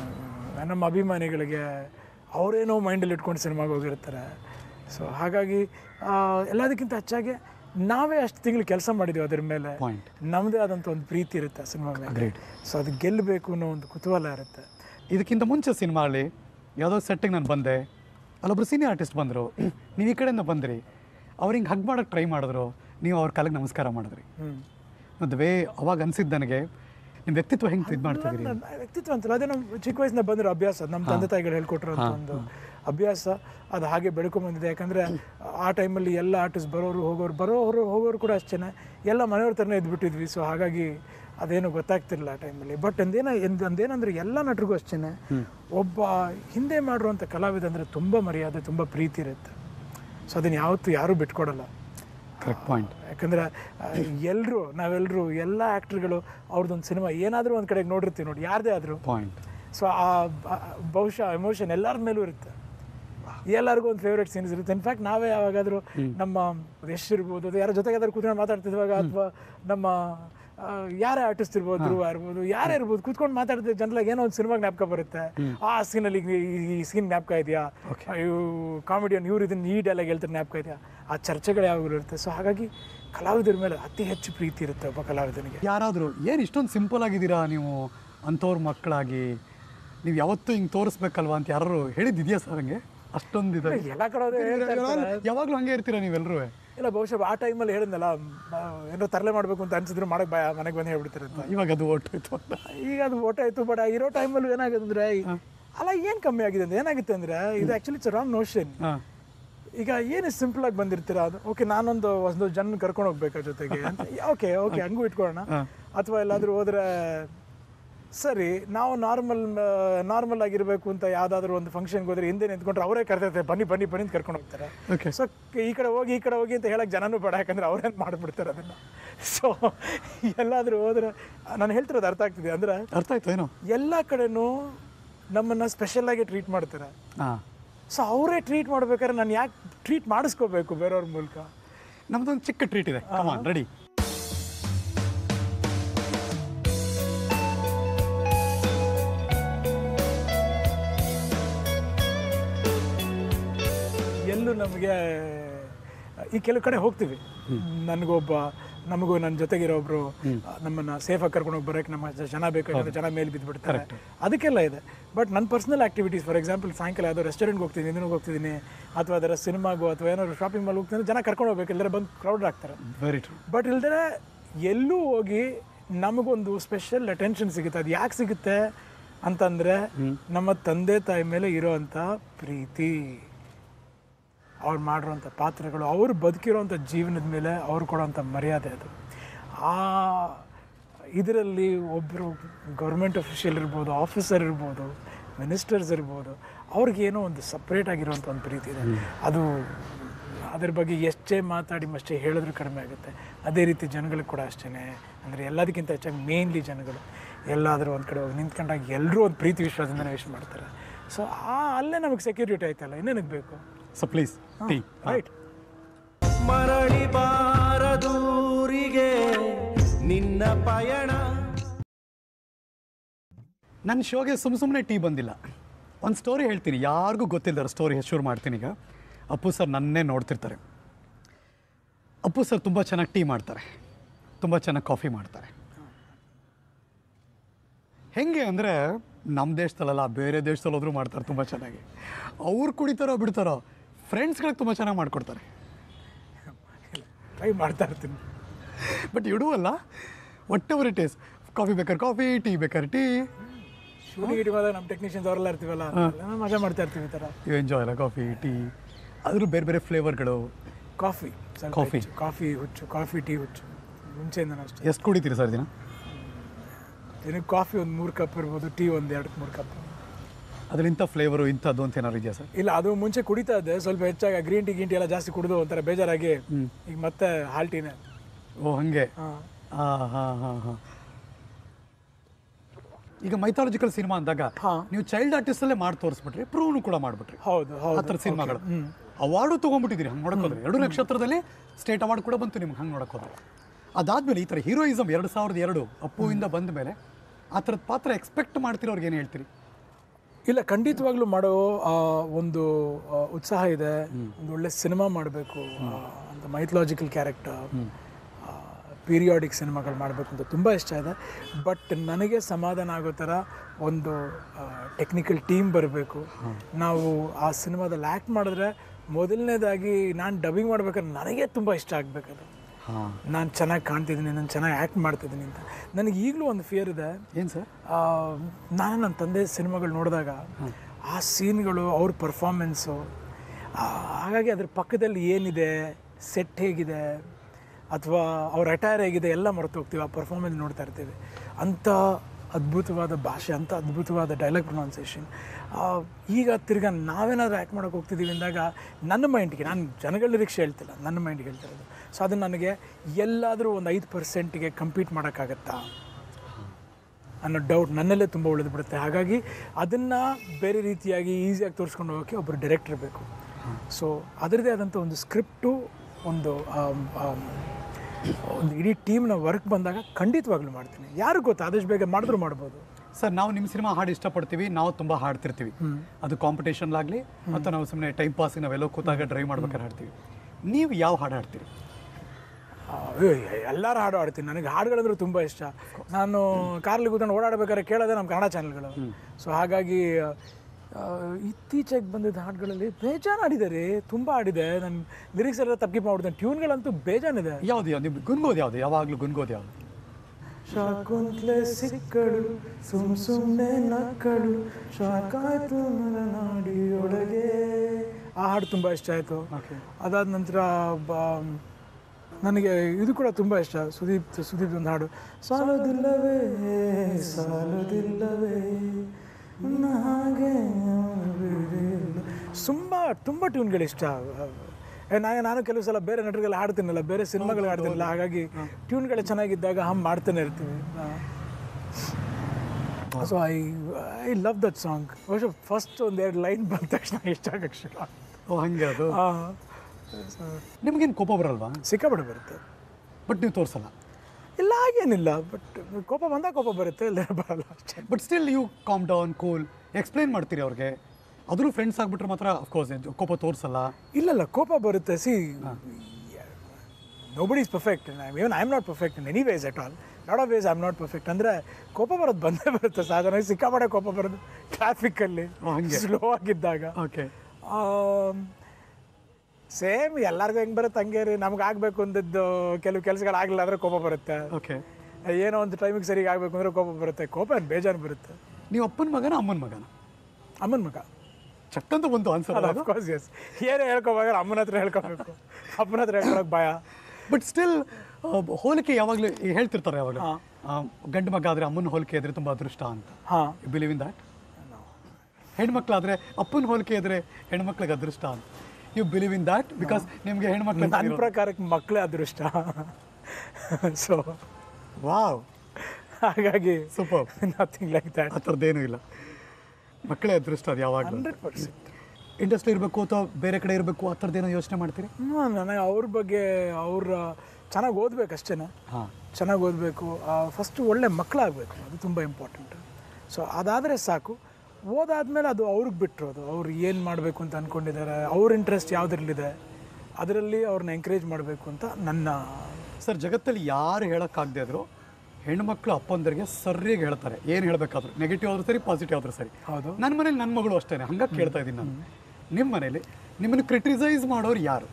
ನಮ್ಮ ಅಭಿಮಾನಿಗಳಿಗೆ ಅವರೇನೋ ಮೈಂಡಲ್ಲಿ ಇಟ್ಕೊಂಡು ಸಿನಿಮಾಗೆ ಹೋಗಿರ್ತಾರೆ ಸೊ ಹಾಗಾಗಿ ಆ, ಎಲ್ಲದಕ್ಕಿಂತ ಹೆಚ್ಚಾಗಿ ನಾವೇ ಅಷ್ಟು ತಿಂಗಳು ಕೆಲಸ ಮಾಡಿದ್ದೀವಿ ಅದ್ರ ಮೇಲೆ Point. ನಮ್ಮದೇ ಆದಂಥ ಒಂದು ಪ್ರೀತಿ ಇರುತ್ತೆ ಆ ಸಿನಿಮಾ ಮೇಲೆ ಸೊ ಅದು ಗೆಲ್ಲಬೇಕು ಅನ್ನೋ ಒಂದು ಕುತೂಹಲ ಇರುತ್ತೆ ಇದಕ್ಕಿಂತ ಮುಂಚೆ ಸಿನಿಮಾ ಅಲ್ಲಿ ಯಾವುದೋ ಸೆಟ್ಟಿಗೆ ನಾನು ಬಂದೆ ಅಲ್ಲೊಬ್ರು ಸೀನಿಯರ್ ಆರ್ಟಿಸ್ಟ್ ಬಂದರು ನೀವು ಈ ಕಡೆಯಿಂದ ಬಂದ್ರಿ ಅವ್ರು ಹಿಂಗೆ ಹಗ್ ಮಾಡೋಕ್ಕೆ ಟ್ರೈ ಮಾಡಿದ್ರು ನೀವು ಅವ್ರ ಕಾಲಿಗೆ ನಮಸ್ಕಾರ ಮಾಡಿದ್ರಿ ಹ್ಞೂ ಒಂದು ವೇ ಅವಾಗ ಅನ್ಸಿದ್ದು ನನಗೆ ನಿಮ್ಮ ವ್ಯಕ್ತಿತ್ವ ಹೆಂಗೆ ಇದು ಮಾಡ್ತಿದ್ದೀರಿ ನನ್ನ ವ್ಯಕ್ತಿತ್ವ ಅಂತಲ್ಲ ಅದೇ ನಮ್ಮ ಚಿಕ್ಕ ವಯಸ್ಸಿಂದ ಬಂದಿರೋ ಅಭ್ಯಾಸ ನಮ್ಮ ತಂದೆ ತಾಯಿಗಳು ಹೇಳ್ಕೊಟ್ಟಿರೋಂಥ ಒಂದು ಅಭ್ಯಾಸ ಅದು ಹಾಗೆ ಬೆಳ್ಕೊಂಬಂದಿದೆ ಯಾಕಂದರೆ ಆ ಟೈಮಲ್ಲಿ ಎಲ್ಲ ಆರ್ಟಿಸ್ಟ್ ಬರೋರು ಹೋಗೋರು ಬರೋರು ಹೋಗೋರು ಕೂಡ ಅಷ್ಟೇ ಎಲ್ಲ ಮನೆಯವ್ರ ಥರನೇ ಇದ್ಬಿಟ್ಟಿದ್ವಿ ಸೊ ಹಾಗಾಗಿ ಅದೇನು ಗೊತ್ತಾಗ್ತಿರಲಿಲ್ಲ ಆ ಟೈಮಲ್ಲಿ ಬಟ್ ಒಂದೇನ ಒಂದೇನಂದ್ರೆ ಎಲ್ಲ ನಟರಿಗೂ ಅಷ್ಟೇ ಒಬ್ಬ ಹಿಂದೆ ಮಾಡಿರುವಂಥ ಕಲಾವಿದ ಅಂದರೆ ತುಂಬ ಮರ್ಯಾದೆ ತುಂಬ ಪ್ರೀತಿ ಇರುತ್ತೆ ಸೊ ಅದನ್ನು ಯಾವತ್ತೂ ಯಾರೂ ಬಿಟ್ಕೊಡಲ್ಲ ಕರೆಕ್ಟ್ ಪಾಯಿಂಟ್ ಯಾಕಂದ್ರೆ ಎಲ್ಲರೂ ನಾವೆಲ್ಲರೂ ಎಲ್ಲ ಆ್ಯಕ್ಟ್ರ್ಗಳು ಅವ್ರದ್ದೊಂದು ಸಿನಿಮಾ ಏನಾದರೂ ಒಂದು ಕಡೆಗೆ ನೋಡಿರ್ತೀವಿ ನೋಡಿ ಯಾರದೇ ಆದರೂ ಪಾಯಿಂಟ್ ಸೊ ಆ ಆ ಬಹುಶಃ ಎಮೋಷನ್ ಎಲ್ಲರ ಮೇಲೂ ಇರುತ್ತೆ ಎಲ್ಲರಿಗೂ ಒಂದು ಫೇವ್ರೇಟ್ ಸೀನ್ಸ್ ಇರುತ್ತೆ ಇನ್ಫ್ಯಾಕ್ಟ್ ನಾವೇ ಯಾವಾಗಾದರೂ ನಮ್ಮ ಯಶ್ ಇರ್ಬೋದು ಅಥವಾ ಯಾರ ಜೊತೆಗೆ ಯಾವ್ದಾದ್ರು ಕೂತ್ಕೊಂಡು ಮಾತಾಡ್ತಿದ್ವಾಗ ಅಥವಾ ನಮ್ಮ ಆ, ಯಾರೇ ಆರ್ಟಿಸ್ಟ್ ಇರ್ಬೋದು ಧ್ರುವ ಇರ್ಬೋದು ಯಾರೇ ಇರ್ಬೋದು ಕೂತ್ಕೊಂಡು ಮಾತಾಡ್ತಿದ್ದ ಜನರಾಗಿ ಏನೋ ಒಂದು ಸಿನಿಮಾ ಜ್ಞಾಪಕ ಬರುತ್ತೆ ಆ ಸೀನಲ್ಲಿ ಈ ಸೀನ್ ಜ್ಞಾಪಕ ಇದೆಯಾ ಇವು ಕಾಮಿಡಿಯನ್ ಇವ್ರು ಇದನ್ನ ಈ ಡೈಲಾಗ್ ಹೇಳ್ತಾರೆ ಜ್ಞಾಪಕ ಇದೆಯಾ ಆ ಚರ್ಚೆಗಳು ಯಾವಾಗಲೂ ಇರುತ್ತೆ ಸೊ ಹಾಗಾಗಿ ಕಲಾವಿದರ ಮೇಲೆ ಅತಿ ಹೆಚ್ಚು ಪ್ರೀತಿ ಇರುತ್ತೆ ಒಬ್ಬ ಕಲಾವಿದನಿಗೆ ಯಾರಾದರೂ ಏನು ಇಷ್ಟೊಂದು ಸಿಂಪಲ್ ಆಗಿದ್ದೀರಾ ನೀವು ಅಂಥವ್ರ ಮಕ್ಕಳಾಗಿ ನೀವು ಯಾವತ್ತೂ ಹಿಂಗೆ ತೋರಿಸ್ಬೇಕಲ್ವಾ ಅಂತ ಯಾರು ಹೇಳಿದ್ದಿದೆಯಾ ಸರ್ ಹಂಗೆ ಅಷ್ಟೊಂದು ಇದೆ ಎಲ್ಲ ಕಡೆ ಅದೇ ಹೇಳ್ತಾ ಇರ್ತಾರೆ. ಯಾವಾಗಲೂ ಹಂಗೆ ಇರ್ತೀರಾ ನೀವೆಲ್ಲರೂ ಇಲ್ಲ ಬಹುಶಃ ಆ ಟೈಮಲ್ಲಿ ಹೇಳಿದ್ನಲ್ಲ ಏನೋ ತರಲೆ ಮಾಡಬೇಕು ಅಂತ ಅನ್ಸಿದ್ರು ಮಾಡಕ್ ಭಯ ಮನೆಗೆ ಬಂದು ಹೇಳ್ಬಿಡ್ತಾರೆ ಅಂತ ಇವಾಗ ಅದು ಒಟ್ಟೋಯ್ತು ಅಂತ ಈಗ ಅದು ಓಟ ಆಯ್ತು ಬಟ್ ಇರೋ ಟೈಮಲ್ಲೂ ಏನಾಗಿದೆ ಅಂದ್ರೆ ಅಲ್ಲ ಏನು ಕಮ್ಮಿ ಆಗಿದೆ ಅಂದ್ರೆ ಏನಾಗುತ್ತೆ ಅಂದ್ರೆ ಇದು ಆ್ಯಕ್ಚುಲಿ ಇಟ್ಸ್ ರಾಂಗ್ ನೋಷನ್ ಹಾಂ ಈಗ ಏನು ಸಿಂಪಲ್ ಆಗಿ ಬಂದಿರ್ತೀರಾ ಅದು ಓಕೆ ನಾನೊಂದು ಒಂದು ಜನ ಕರ್ಕೊಂಡು ಹೋಗ್ಬೇಕಾ ಜೊತೆಗೆ ಓಕೆ ಓಕೆ ಹಂಗೂ ಇಟ್ಕೊಳ್ಳೋಣ ಅಥವಾ ಎಲ್ಲಾದರೂ ಹೋದ್ರೆ ಸರಿ ನಾವು ನಾರ್ಮಲ್ ನಾರ್ಮಲ್ ಆಗಿರಬೇಕು ಅಂತ ಯಾವುದಾದ್ರೂ ಒಂದು ಫಂಕ್ಷನ್ಗೆ ಹೋದ್ರೆ ಹಿಂದೆ ನಿಂತ್ಕೊಂಡ್ರೆ ಅವರೇ ಕರ್ತಿರ್ತಾರೆ ಬನ್ನಿ ಬನ್ನಿ ಬನ್ನಿ ಅಂತ ಕರ್ಕೊಂಡು ಹೋಗ್ತಾರೆ ಓಕೆ ಸೊ ಈ ಕಡೆ ಹೋಗಿ ಈ ಕಡೆ ಹೋಗಿ ಅಂತ ಹೇಳಕ್ ಜನನೂ ಬೇಡ ಯಾಕಂದ್ರೆ ಅವ್ರೇನು ಮಾಡಿಬಿಡ್ತಾರೆ ಅದನ್ನ ಸೊ ಎಲ್ಲಾದರೂ ಹೋದ್ರೆ ನಾನು ಹೇಳ್ತಿರೋದು ಅರ್ಥ ಆಗ್ತಿದೆ ಅಂದ್ರೆ ಅರ್ಥ ಆಯ್ತು ಏನೋ ಎಲ್ಲ ಕಡೆನೂ ನಮ್ಮನ್ನ ಸ್ಪೆಷಲ್ ಆಗಿ ಟ್ರೀಟ್ ಮಾಡ್ತಾರೆ ಹಾಂ ಸೊ ಅವರೇ ಟ್ರೀಟ್ ಮಾಡ್ಬೇಕಾದ್ರೆ ನಾನು ಯಾಕೆ ಟ್ರೀಟ್ ಮಾಡಿಸ್ಕೋಬೇಕು ಬೇರೆಯವ್ರ ಮೂಲಕ ನಮ್ದೊಂದು ಚಿಕ್ಕ ಟ್ರೀಟ್ ಇದೆ ಕಮಾನ್ ರೆಡಿ ಎಲ್ಲೂ ನಮಗೆ ಈ ಕೆಲವು ಕಡೆ ಹೋಗ್ತೀವಿ ನನಗೊಬ್ಬ ನಮಗೂ ನನ್ನ ಜೊತೆಗಿರೋ ಒಬ್ರು ನಮ್ಮನ್ನ ಸೇಫಾಗಿ ಕರ್ಕೊಂಡು ಹೋಗಿ ಬರೋಕ್ಕೆ ನಮ್ಮ ಜ- ಜನ ಬೇಕಾದ್ರೆ ಜನ ಮೇಲೆ ಬಿದ್ದುಬಿಡ್ತಾರೆ ಅದಕ್ಕೆಲ್ಲ ಇದೆ ಬಟ್ ನನ್ನ ಪರ್ಸನಲ್ ಆಕ್ಟಿವಿಟೀಸ್ ಫಾರ್ ಎಕ್ಸಾಂಪಲ್ ಸಾಯಂಕಾಲ ಯಾವುದೋ ರೆಸ್ಟೋರೆಂಟ್ಗೆ ಹೋಗ್ತೀನಿ ಇನ್ನೂ ಹೋಗ್ತಿದ್ದೀನಿ ಅಥವಾ ಅದರ ಸಿನಿಮಾಗೋ ಅಥವಾ ಏನಾದ್ರು ಶಾಪಿಂಗ್ ಮಾಲ್ ಹೋಗ್ತೀನಿ ಜನ ಕರ್ಕೊಂಡು ಹೋಗ್ಬೇಕು ಎಲ್ಲರೂ ಬಂದು ಕ್ರೌಡ್ ಆಗ್ತಾರೆ ವೆರಿ ಟ್ರೂ ಬಟ್ ಇಲ್ದರೆ ಎಲ್ಲೂ ಹೋಗಿ ನಮಗೊಂದು ಸ್ಪೆಷಲ್ ಅಟೆನ್ಷನ್ ಸಿಗುತ್ತೆ ಅದು ಯಾಕೆ ಸಿಗುತ್ತೆ ಅಂತಂದರೆ ನಮ್ಮ ತಂದೆ ತಾಯಿ ಮೇಲೆ ಇರೋವಂಥ ಪ್ರೀತಿ ಅವ್ರು ಮಾಡಿರೋಂಥ ಪಾತ್ರಗಳು ಅವ್ರು ಬದುಕಿರೋಂಥ ಜೀವನದ ಮೇಲೆ ಅವ್ರು ಕೊಡೋಂಥ ಮರ್ಯಾದೆ ಅದು ಆ ಇದರಲ್ಲಿ ಒಬ್ಬರು ಗೌರ್ಮೆಂಟ್ ಅಫಿಷಿಯಲ್ ಇರ್ಬೋದು ಆಫೀಸರ್ ಇರ್ಬೋದು ಮಿನಿಸ್ಟರ್ಸ್ ಇರ್ಬೋದು ಅವ್ರಿಗೆ ಏನೋ ಒಂದು ಸಪ್ರೇಟ್ ಆಗಿರೋಂಥ ಒಂದು ಪ್ರೀತಿ ಇದೆ ಅದು ಅದ್ರ ಬಗ್ಗೆ ಎಷ್ಟೇ ಮಾತಾಡಿ ಅಷ್ಟೇ ಹೇಳಿದ್ರು ಕಡಿಮೆ ಆಗುತ್ತೆ ಅದೇ ರೀತಿ ಜನಗಳಿಗೆ ಕೂಡ ಅಷ್ಟೇ ಅಂದರೆ ಎಲ್ಲದಕ್ಕಿಂತ ಹೆಚ್ಚಾಗಿ ಮೇನ್ಲಿ ಜನಗಳು ಎಲ್ಲಾದರೂ ಒಂದು ಕಡೆ ಹೋಗಿ ನಿಂತ್ಕೊಂಡಾಗ ಎಲ್ಲರೂ ಒಂದು ಪ್ರೀತಿ ವಿಶ್ವಾಸದಿಂದನೇ ವಿಶ್ ಮಾಡ್ತಾರೆ ಸೊ ಆ ಅಲ್ಲೇ ನಮಗೆ ಸೆಕ್ಯೂರಿಟಿ ಆಯ್ತಲ್ಲ ಇನ್ನೇನಕ್ಕೆ ಬೇಕು ಸೊ ಪ್ಲೀಸ್ ಟೀ ರೈಟ್ ಮರಳಿ ಬಾರದೂರಿಗೆ ನಿನ್ನ ಪಯಣ ನನ್ನ ಶೋಗೆ ಸುಮ್ಮ ಸುಮ್ಮನೆ ಟೀ ಬಂದಿಲ್ಲ ಒಂದು ಸ್ಟೋರಿ ಹೇಳ್ತೀನಿ ಯಾರಿಗೂ ಗೊತ್ತಿಲ್ಲದ ಸ್ಟೋರಿ ಶುರು ಮಾಡ್ತೀನಿ ಈಗ ಅಪ್ಪು ಸರ್ ನನ್ನೇ ನೋಡ್ತಿರ್ತಾರೆ ಅಪ್ಪು ಸರ್ ತುಂಬ ಚೆನ್ನಾಗಿ ಟೀ ಮಾಡ್ತಾರೆ ತುಂಬ ಚೆನ್ನಾಗಿ ಕಾಫಿ ಮಾಡ್ತಾರೆ ಹೆಂಗೆ ಅಂದರೆ ನಮ್ಮ ದೇಶದಲ್ಲ ಬೇರೆ ದೇಶದಲ್ಲಿ ಹೋದ್ರೂ ಮಾಡ್ತಾರೆ ತುಂಬ ಚೆನ್ನಾಗಿ ಅವ್ರು ಕುಡಿತಾರೋ ಬಿಡ್ತಾರೋ ಫ್ರೆಂಡ್ಸ್ಗಳಿಗೆ ತುಂಬ ಚೆನ್ನಾಗಿ ಮಾಡಿಕೊಡ್ತಾರೆ ಟ್ರೈ ಮಾಡ್ತಾ ಇರ್ತೀನಿ ಬಟ್ ಇಡು ಅಲ್ಲ whatever it is coffee ಬೇಕಾದ್ರೆ ಕಾಫಿ ಟೀ ಬೇಕಾದ್ರೆ ಟೀ ಶೂಟಿಂಗ್ ಇಟ್ಟು ಹೋದಾಗ ನಮ್ಮ ಟೆಕ್ನಿಷಿಯನ್ಸ್ ಅವರೆಲ್ಲ ಇರ್ತೀವಲ್ಲ ಎಲ್ಲ ಮಜಾ ಮಾಡ್ತಾ ಇರ್ತೀವಿ ಈ ಥರ ಯು ಎಂಜಾಯ್ ಅಲ್ಲ ಕಾಫಿ ಟೀ ಅದ್ರ ಬೇರೆ ಬೇರೆ ಫ್ಲೇವರ್ಗಳು ಕಾಫಿ Coffee. ಕಾಫಿ ಹುಚ್ಚು ಕಾಫಿ ಟೀ ಹುಚ್ಚು ಮುಂಚೆಯಿಂದ ಅಷ್ಟೇ ಎಷ್ಟು ಕುಡಿತೀರಿ ಸರ್ ದಿನ ದಿನಕ್ಕೆ ಕಾಫಿ ಒಂದು ಮೂರು ಕಪ್ ಇರ್ಬೋದು ಟೀ ಒಂದು ಎರಡು ಮೂರು ಕಪ್ ಅದ್ರಲ್ಲಿ ಇಂಥ ಫ್ಲೇವರು ಇಂಥದ್ದು ಅಂತ ಏನಾದ್ರು ಇದೆಯಾ ಸರ್ ಇಲ್ಲ ಅದು ಮುಂಚೆ ಕುಡಿತಾ ಇದ್ದೆ ಸ್ವಲ್ಪ ಹೆಚ್ಚಾಗಿ ಗ್ರೀನ್ ಟೀ ಗೀನ್ ಟೀ ಎಲ್ಲ ಜಾಸ್ತಿ ಕುಡಿದು ಒಂಥರ ಬೇಜಾರಾಗಿ ಈಗ ಮತ್ತೆ ಹಾಲ್ ಟೀನೇ ಓ ಹಾಗೆ ಹಾಂ ಹಾಂ ಹಾಂ ಹಾಂ ಹಾಂ ಈಗ ಮೈಥಾಲಜಿಕಲ್ ಸಿನಿಮಾ ಅಂದಾಗ ಹಾ. ನೀವು ಚೈಲ್ಡ್ ಆರ್ಟಿಸ್ಟ್ ಅಲ್ಲೇ ಮಾಡಿ ತೋರಿಸ್ಬಿಟ್ರಿ ಪ್ರೂವ್ನು ಕೂಡ ಮಾಡ್ಬಿಟ್ರಿ ಹೌದು ಆ ಹೌದು ಥರ ಸಿನಿಮಾಗಳು ಅವಾರ್ಡು ತೊಗೊಂಡ್ಬಿಟ್ಟಿದ್ದೀರಿ ಹಂಗೆ ನೋಡೋಕೋದ್ರೆ ಎರಡು ನಕ್ಷತ್ರದಲ್ಲಿ ಸ್ಟೇಟ್ ಅವಾರ್ಡ್ ಕೂಡ ಬಂತು ನಿಮ್ಗೆ ಹಂಗೆ ನೋಡೋಕೋದ್ರೆ ಅದಾದ್ಮೇಲೆ ಈ ಥರ ಹೀರೋಯಿಸಮ್ ಎರಡು ಸಾವಿರದ ಎರಡು ಅಪ್ಪುವಿಂದ ಬಂದ ಮೇಲೆ ಆ ಥರದ ಪಾತ್ರ ಎಕ್ಸ್ಪೆಕ್ಟ್ ಮಾಡ್ತಿರೋರ್ಗೆ ಏನು ಹೇಳ್ತೀರಿ ಇಲ್ಲ ಖಂಡಿತವಾಗ್ಲೂ ಮಾಡೋ ಆ, ಒಂದು ಆ, ಉತ್ಸಾಹ ಇದೆ ಒಂದು ಒಳ್ಳೆ ಸಿನಿಮಾ ಮಾಡಬೇಕು ಅಂತ ಮೈಥಲಾಜಿಕಲ್ ಕ್ಯಾರೆಕ್ಟರ್ ಪೀರಿಯಾಡಿಕ್ ಸಿನಿಮಾಗಳು ಮಾಡಬೇಕು ಅಂತ ತುಂಬ ಇಷ್ಟ ಇದೆ ಬಟ್ ನನಗೆ ಸಮಾಧಾನ ಆಗೋ ಥರ ಒಂದು ಟೆಕ್ನಿಕಲ್ ಟೀಮ್ ಬರಬೇಕು ನಾವು ಆ ಸಿನಿಮಾದಲ್ಲಿ ಆ್ಯಕ್ಟ್ ಮಾಡಿದ್ರೆ ಮೊದಲನೇದಾಗಿ ನಾನು ಡಬ್ಬಿಂಗ್ ಮಾಡ್ಬೇಕಾದ್ರೆ ನನಗೆ ತುಂಬ ಇಷ್ಟ ಆಗಬೇಕದು ಹಾಂ ನಾನು ಚೆನ್ನಾಗಿ ಕಾಣ್ತಿದ್ದೀನಿ ನಾನು ಚೆನ್ನಾಗಿ ಆ್ಯಕ್ಟ್ ಮಾಡ್ತಿದ್ದೀನಿ ಅಂತ ನನಗೆ ಈಗಲೂ ಒಂದು ಫಿಯರ್ ಇದೆ ಏನು ಸರ್ ಆ, ನಾನು ನನ್ನ ತಂದೆ ಸಿನಿಮಾಗಳು ನೋಡಿದಾಗ ಆ ಸೀನ್ಗಳು ಅವ್ರ ಪರ್ಫಾರ್ಮೆನ್ಸು ಹಾಗಾಗಿ ಅದ್ರ ಪಕ್ಕದಲ್ಲಿ ಏನಿದೆ ಸೆಟ್ ಹೇಗಿದೆ ಅಥವಾ ಅವ್ರ ಅಟೈರ್ ಹೇಗಿದೆ ಎಲ್ಲ ಮರೆತು ಹೋಗ್ತೀವಿ ಆ ಪರ್ಫಾರ್ಮೆನ್ಸ್ ನೋಡ್ತಾ ಇರ್ತೀವಿ ಅಂಥ ಅದ್ಭುತವಾದ ಭಾಷೆ ಅಂಥ ಅದ್ಭುತವಾದ ಡೈಲಾಗ್ ಪ್ರೊನೌನ್ಸಿಯೇಷನ್ ಈಗ ತಿರ್ಗಾ ನಾವೇನಾದ್ರೂ ಆ್ಯಕ್ಟ್ ಮಾಡೋಕೆ ಹೋಗ್ತಿದ್ದೀವಿ ಅಂದಾಗ ನನ್ನ ಮೈಂಡ್ಗೆ ನಾನು ಜನಗಳ ನಿರೀಕ್ಷೆ ಹೇಳ್ತಿಲ್ಲ ನನ್ನ ಮೈಂಡ್ಗೆ ಹೇಳ್ತಿರೋದು ಸೊ ಅದು ನನಗೆ ಎಲ್ಲಾದರೂ ಒಂದು ಐದು ಪರ್ಸೆಂಟಿಗೆ ಕಂಪೀಟ್ ಮಾಡೋಕ್ಕಾಗತ್ತಾ ಅನ್ನೋ ಡೌಟ್ ನನ್ನಲ್ಲೇ ತುಂಬ ಉಳಿದು ಬಿಡುತ್ತೆ ಹಾಗಾಗಿ ಅದನ್ನು ಬೇರೆ ರೀತಿಯಾಗಿ ಈಸಿಯಾಗಿ ತೋರಿಸ್ಕೊಂಡು ಹೋಗೋಕ್ಕೆ ಒಬ್ಬರು ಡೈರೆಕ್ಟರ್ ಬೇಕು ಸೊ ಅದರದೇ ಆದಂಥ ಒಂದು ಸ್ಕ್ರಿಪ್ಟು ಒಂದು ಆಮ್, ಆಮ್, ಒಂದು ಇಡೀ ಟೀಮ್ನ ವರ್ಕ್ ಬಂದಾಗ ಖಂಡಿತವಾಗ್ಲೂ ಮಾಡ್ತೀನಿ ಯಾರು ಗೊತ್ತಾ ಆದಷ್ಟು ಬೇಗ ಮಾಡಿದ್ರು ಮಾಡ್ಬೋದು ಸರ್ ನಾವು ನಿಮ್ಮ ಸಿನಿಮಾ ಹಾಡು ಇಷ್ಟಪಡ್ತೀವಿ ನಾವು ತುಂಬ ಹಾಡ್ತಿರ್ತೀವಿ ಅದು ಕಾಂಪಿಟೇಷನ್ಲಾಗಲಿ ಅಥವಾ ನಾವು ಸುಮ್ಮನೆ ಟೈಮ್ ಪಾಸಿಗೆ ನಾವೆಲ್ಲೋ ಕೂತಾಗ ಡ್ರೈವ್ ಮಾಡ್ಬೇಕಾದ್ರೆ ಹಾಡ್ತೀವಿ ನೀವು ಯಾವ ಹಾಡು ಹಾಡ್ತೀರಿ ಎಲ್ಲರೂ ಹಾಡು ಆಡ್ತೀನಿ ನನಗೆ ಹಾಡುಗಳಂದ್ರೆ ತುಂಬ ಇಷ್ಟ ನಾನು ಕಾರ್ಲಿ ಕೂತ್ಕೊಂಡು ಓಡಾಡಬೇಕಾದ್ರೆ ಕೇಳೋದೇ ನಮ್ಮ ಕನ್ನಡ ಚಾನಲ್ಗಳು ಸೊ ಹಾಗಾಗಿ ಆ, ಇತ್ತೀಚೆಗೆ ಬಂದಿದ್ದ ಹಾಡುಗಳಲ್ಲಿ ಬೇಜಾನ್ ಆಡಿದ್ದಾರೆ ತುಂಬ ಆಡಿದೆ ನನ್ನ ಲಿರಿಕ್ಸ್ ಎಲ್ಲ ತಪ್ಪಿಪ್ ಮಾಡ್ಬಿಡ್ತೇನೆ ಟ್ಯೂನ್ಗಳಂತೂ ಬೇಜಾನಿದೆ ಯಾವ್ದು ಯಾವ್ದು ನೀವು ಗುನ್ಗೋದು ಯಾವುದು ಯಾವಾಗಲೂ ಗುನ್ಗೋದು ಯಾವುದು ಶಾಕುಂತ್ಲೆ ಸಿಕ್ಕಳು ಸುಮ್ ಸುಮ್ಮನೆ ನಕ್ಕಳು ಶಾಕಾಯ್ತು ನನ್ನ ನಾಡಿಯೊಳಗೆ ಆ ಹಾಡು ತುಂಬ ಇಷ್ಟ ಆಯಿತು ಅದಾದ ನಂತರ ಬ- ನನಗೆ ಇದು ಕೂಡ ತುಂಬ ಇಷ್ಟ ಸುದೀಪ್ ಸುದೀಪ್ ಒಂದು ಹಾಡು ಸಾಲೋದಿಲ್ಲವೇ ಸಾಲೋದಿಲ್ಲವೇ ನನ್ನ ಹಾಗೆ ತುಂಬ ತುಂಬ ಟ್ಯೂನ್ಗಳಿಷ್ಟ ಏ, ನಾನು ನಾನು ಕೆಲವು ಸಲ ಬೇರೆ ನಟರಿಗೆಲ್ಲ ಹಾಡ್ತೀನಲ್ಲ ಬೇರೆ ಸಿನಿಮಾಗಳು ಹಾಡ್ತೀನಲ್ಲ ಹಾಗಾಗಿ ಟ್ಯೂನ್ಗಳು ಚೆನ್ನಾಗಿದ್ದಾಗ ಹಮ್ ಮಾಡ್ತಾನೆ ಇರ್ತೀವಿ so I I love that song ಬಹುಶಃ ಫಸ್ಟ್ ಒಂದೆರಡು ಲೈನ್ ಬಂದ ತಕ್ಷಣ ಇಷ್ಟ ಆಗಕ್ಕೆ ಶುರು ಆಗುತ್ತೆ. ಓ ಹಂಗೆ ಅದು ಆ, ನಿಮಗೇನು ಕೋಪ ಬರಲ್ವಾ ಸಿಕ್ಕಾಪಟ್ಟೆ ಬರುತ್ತೆ ಬಟ್ ನೀವು ತೋರಿಸಲ್ಲ ಇಲ್ಲ ಹಾಗೇನಿಲ್ಲ ಬಟ್ ಕೋಪ ಬಂದಾಗ ಕೋಪ ಬರುತ್ತೆ ಇಲ್ಲ ಬರಲ್ಲ ಅಷ್ಟೇ but still you calm down cool explain ಮಾಡ್ತೀರಿ ಅವ್ರಿಗೆ ಅದ್ರೂ ಫ್ರೆಂಡ್ಸ್ ಆಗ್ಬಿಟ್ರೆ ಮಾತ್ರ ಅಫ್ಕೋರ್ಸ್ ಕೋಪ ತೋರಿಸಲ್ಲ ಇಲ್ಲಲ್ಲ ಕೋಪ ಬರುತ್ತೆ see nobody is perfect even I am not perfect in any ways at all lot of ways I am not perfect ಅಂದರೆ ಕೋಪ ಬರೋದು ಬಂದೇ ಬರುತ್ತೆ ಸಾಧಾರಣ ಸಿಕ್ಕಾಪಟ್ಟೆ ಕೋಪ ಬರೋದು ಟ್ರಾಫಿಕ್ಕಲ್ಲಿ ಓ, ಹಂಗೆ. ಸ್ಲೋ ಆಗಿದ್ದಾಗ ಓಕೆ ಸೇಮ್ ಎಲ್ಲರಿಗೂ ಹೆಂಗೆ ಬರುತ್ತೆ ಹಂಗೆ ರೀ ನಮ್ಗೆ ಆಗಬೇಕು ಅಂದದ್ದು ಕೆಲವು ಕೆಲಸಗಳು ಆಗಲಿಲ್ಲ ಅಂದರೆ ಕೋಪ ಬರುತ್ತೆ ಓಕೆ ಏನೋ ಒಂದು ಟೈಮಿಗೆ ಸರಿಗೆ ಆಗಬೇಕು ಅಂದರೆ ಕೋಪ ಬರುತ್ತೆ ಕೋಪ ಏನು ಬೇಜಾರು ಬರುತ್ತೆ ನೀವು ಅಪ್ಪನ ಮಗನ ಅಮ್ಮನ ಮಗನ ಅಮ್ಮನ ಮಗ ಚಟ್ಟಂತ ಒಂದು ಆನ್ಸರ್ ಅದು ಅಫ್ಕೋರ್ಸ್ ಎಸ್ ಏನೇ ಹೇಳ್ಕೊವಾಗ ಅಮ್ಮನ ಹತ್ರ ಹೇಳ್ಕೊಬೇಕು ಅಪ್ಪನ ಹತ್ರ ಹೇಳ್ಕೊಳಕ್ಕೆ ಭಯ ಬಟ್ ಸ್ಟಿಲ್ ಹೋಲಿಕೆ ಯಾವಾಗಲೂ ಹೇಳ್ತಿರ್ತಾರೆ ಯಾವಾಗಲೂ ಗಂಡು ಮಗ ಆದರೆ ಅಮ್ಮನ ಹೋಲಿಕೆ ಇದ್ರೆ ತುಂಬ ಅದೃಷ್ಟ ಅಂತ ಹಾಂ ಯು ಬಿಲೀವ್ ಇನ್ ದ್ಯಾಟ್ ಹೆಣ್ಮಕ್ಳಾದ್ರೆ ಅಪ್ಪನ ಹೋಲಿಕೆ ಇದ್ರೆ ಹೆಣ್ಮಕ್ಳಿಗೆ ಅದೃಷ್ಟ ಅಂತ you believe in that because ನಿಮಗೆ ಹೆಣ್ಮಕ್ಳು ನನ್ನ ಪ್ರಕಾರಕ್ಕೆ ಮಕ್ಕಳೇ ಅದೃಷ್ಟ ಸೊ ವಾವ್ ಹಾಗಾಗಿ ಸೂಪರ್ ನಥಿಂಗ್ ಲೈಕ್ ದ್ಯಾಟ್ ಆ ಥರದ್ದೇನೂ ಇಲ್ಲ ಮಕ್ಕಳೇ ಅದೃಷ್ಟ ಅದು ಯಾವಾಗಲೂ ಹಂಡ್ರೆಡ್ ಪರ್ಸೆಂಟ್ ಇಂಡಸ್ಟ್ರಿ ಇರಬೇಕು ಅಥವಾ ಬೇರೆ ಕಡೆ ಇರಬೇಕು ಆ ಥರದ್ದೇನೋ ಯೋಚನೆ ಮಾಡ್ತೀರಿ ನನಗೆ ಅವ್ರ ಬಗ್ಗೆ ಅವ್ರ ಚೆನ್ನಾಗಿ ಓದ್ಬೇಕು ಅಷ್ಟೇ ಹಾಂ ಚೆನ್ನಾಗಿ ಓದಬೇಕು ಫಸ್ಟು ಒಳ್ಳೆ ಮಕ್ಕಳಾಗಬೇಕು ಅದು ತುಂಬ ಇಂಪಾರ್ಟೆಂಟ್ ಸೊ ಅದಾದರೆ ಸಾಕು ಓದಾದ್ಮೇಲೆ ಅದು ಅವ್ರಿಗೆ ಬಿಟ್ಟಿರೋದು ಅವ್ರು ಏನು ಮಾಡಬೇಕು ಅಂತ ಅಂದ್ಕೊಂಡಿದ್ದಾರೆ ಅವ್ರ ಇಂಟ್ರೆಸ್ಟ್ ಯಾವುದ್ರಲ್ಲಿದೆ ಅದರಲ್ಲಿ ಅವ್ರನ್ನ ಎಂಕರೇಜ್ ಮಾಡಬೇಕು ಅಂತ ನನ್ನ ಸರ್ ಜಗತ್ತಲ್ಲಿ ಯಾರು ಹೇಳೋಕ್ಕಾಗದೇ ಇದ್ರು ಹೆಣ್ಮಕ್ಳು ಅಪ್ಪಂದರಿಗೆ ಸರಿಯಾಗಿ ಹೇಳ್ತಾರೆ ಏನು ಹೇಳಬೇಕಾದ್ರು ನೆಗೆಟಿವ್ ಆದ್ರೂ ಸರಿ ಪಾಸಿಟಿವ್ ಆದ್ರೂ ಸರಿ ಹೌದು ನನ್ನ ಮನೇಲಿ ನನ್ನ ಮಗಳು ಅಷ್ಟೇ ಹಂಗಾಗಿ ಕೇಳ್ತಾ ಇದ್ದೀನಿ ನಾನು ನಿಮ್ಮ ಮನೇಲಿ ನಿಮ್ಮನ್ನು ಕ್ರಿಟಿಸೈಸ್ ಮಾಡೋರು ಯಾರು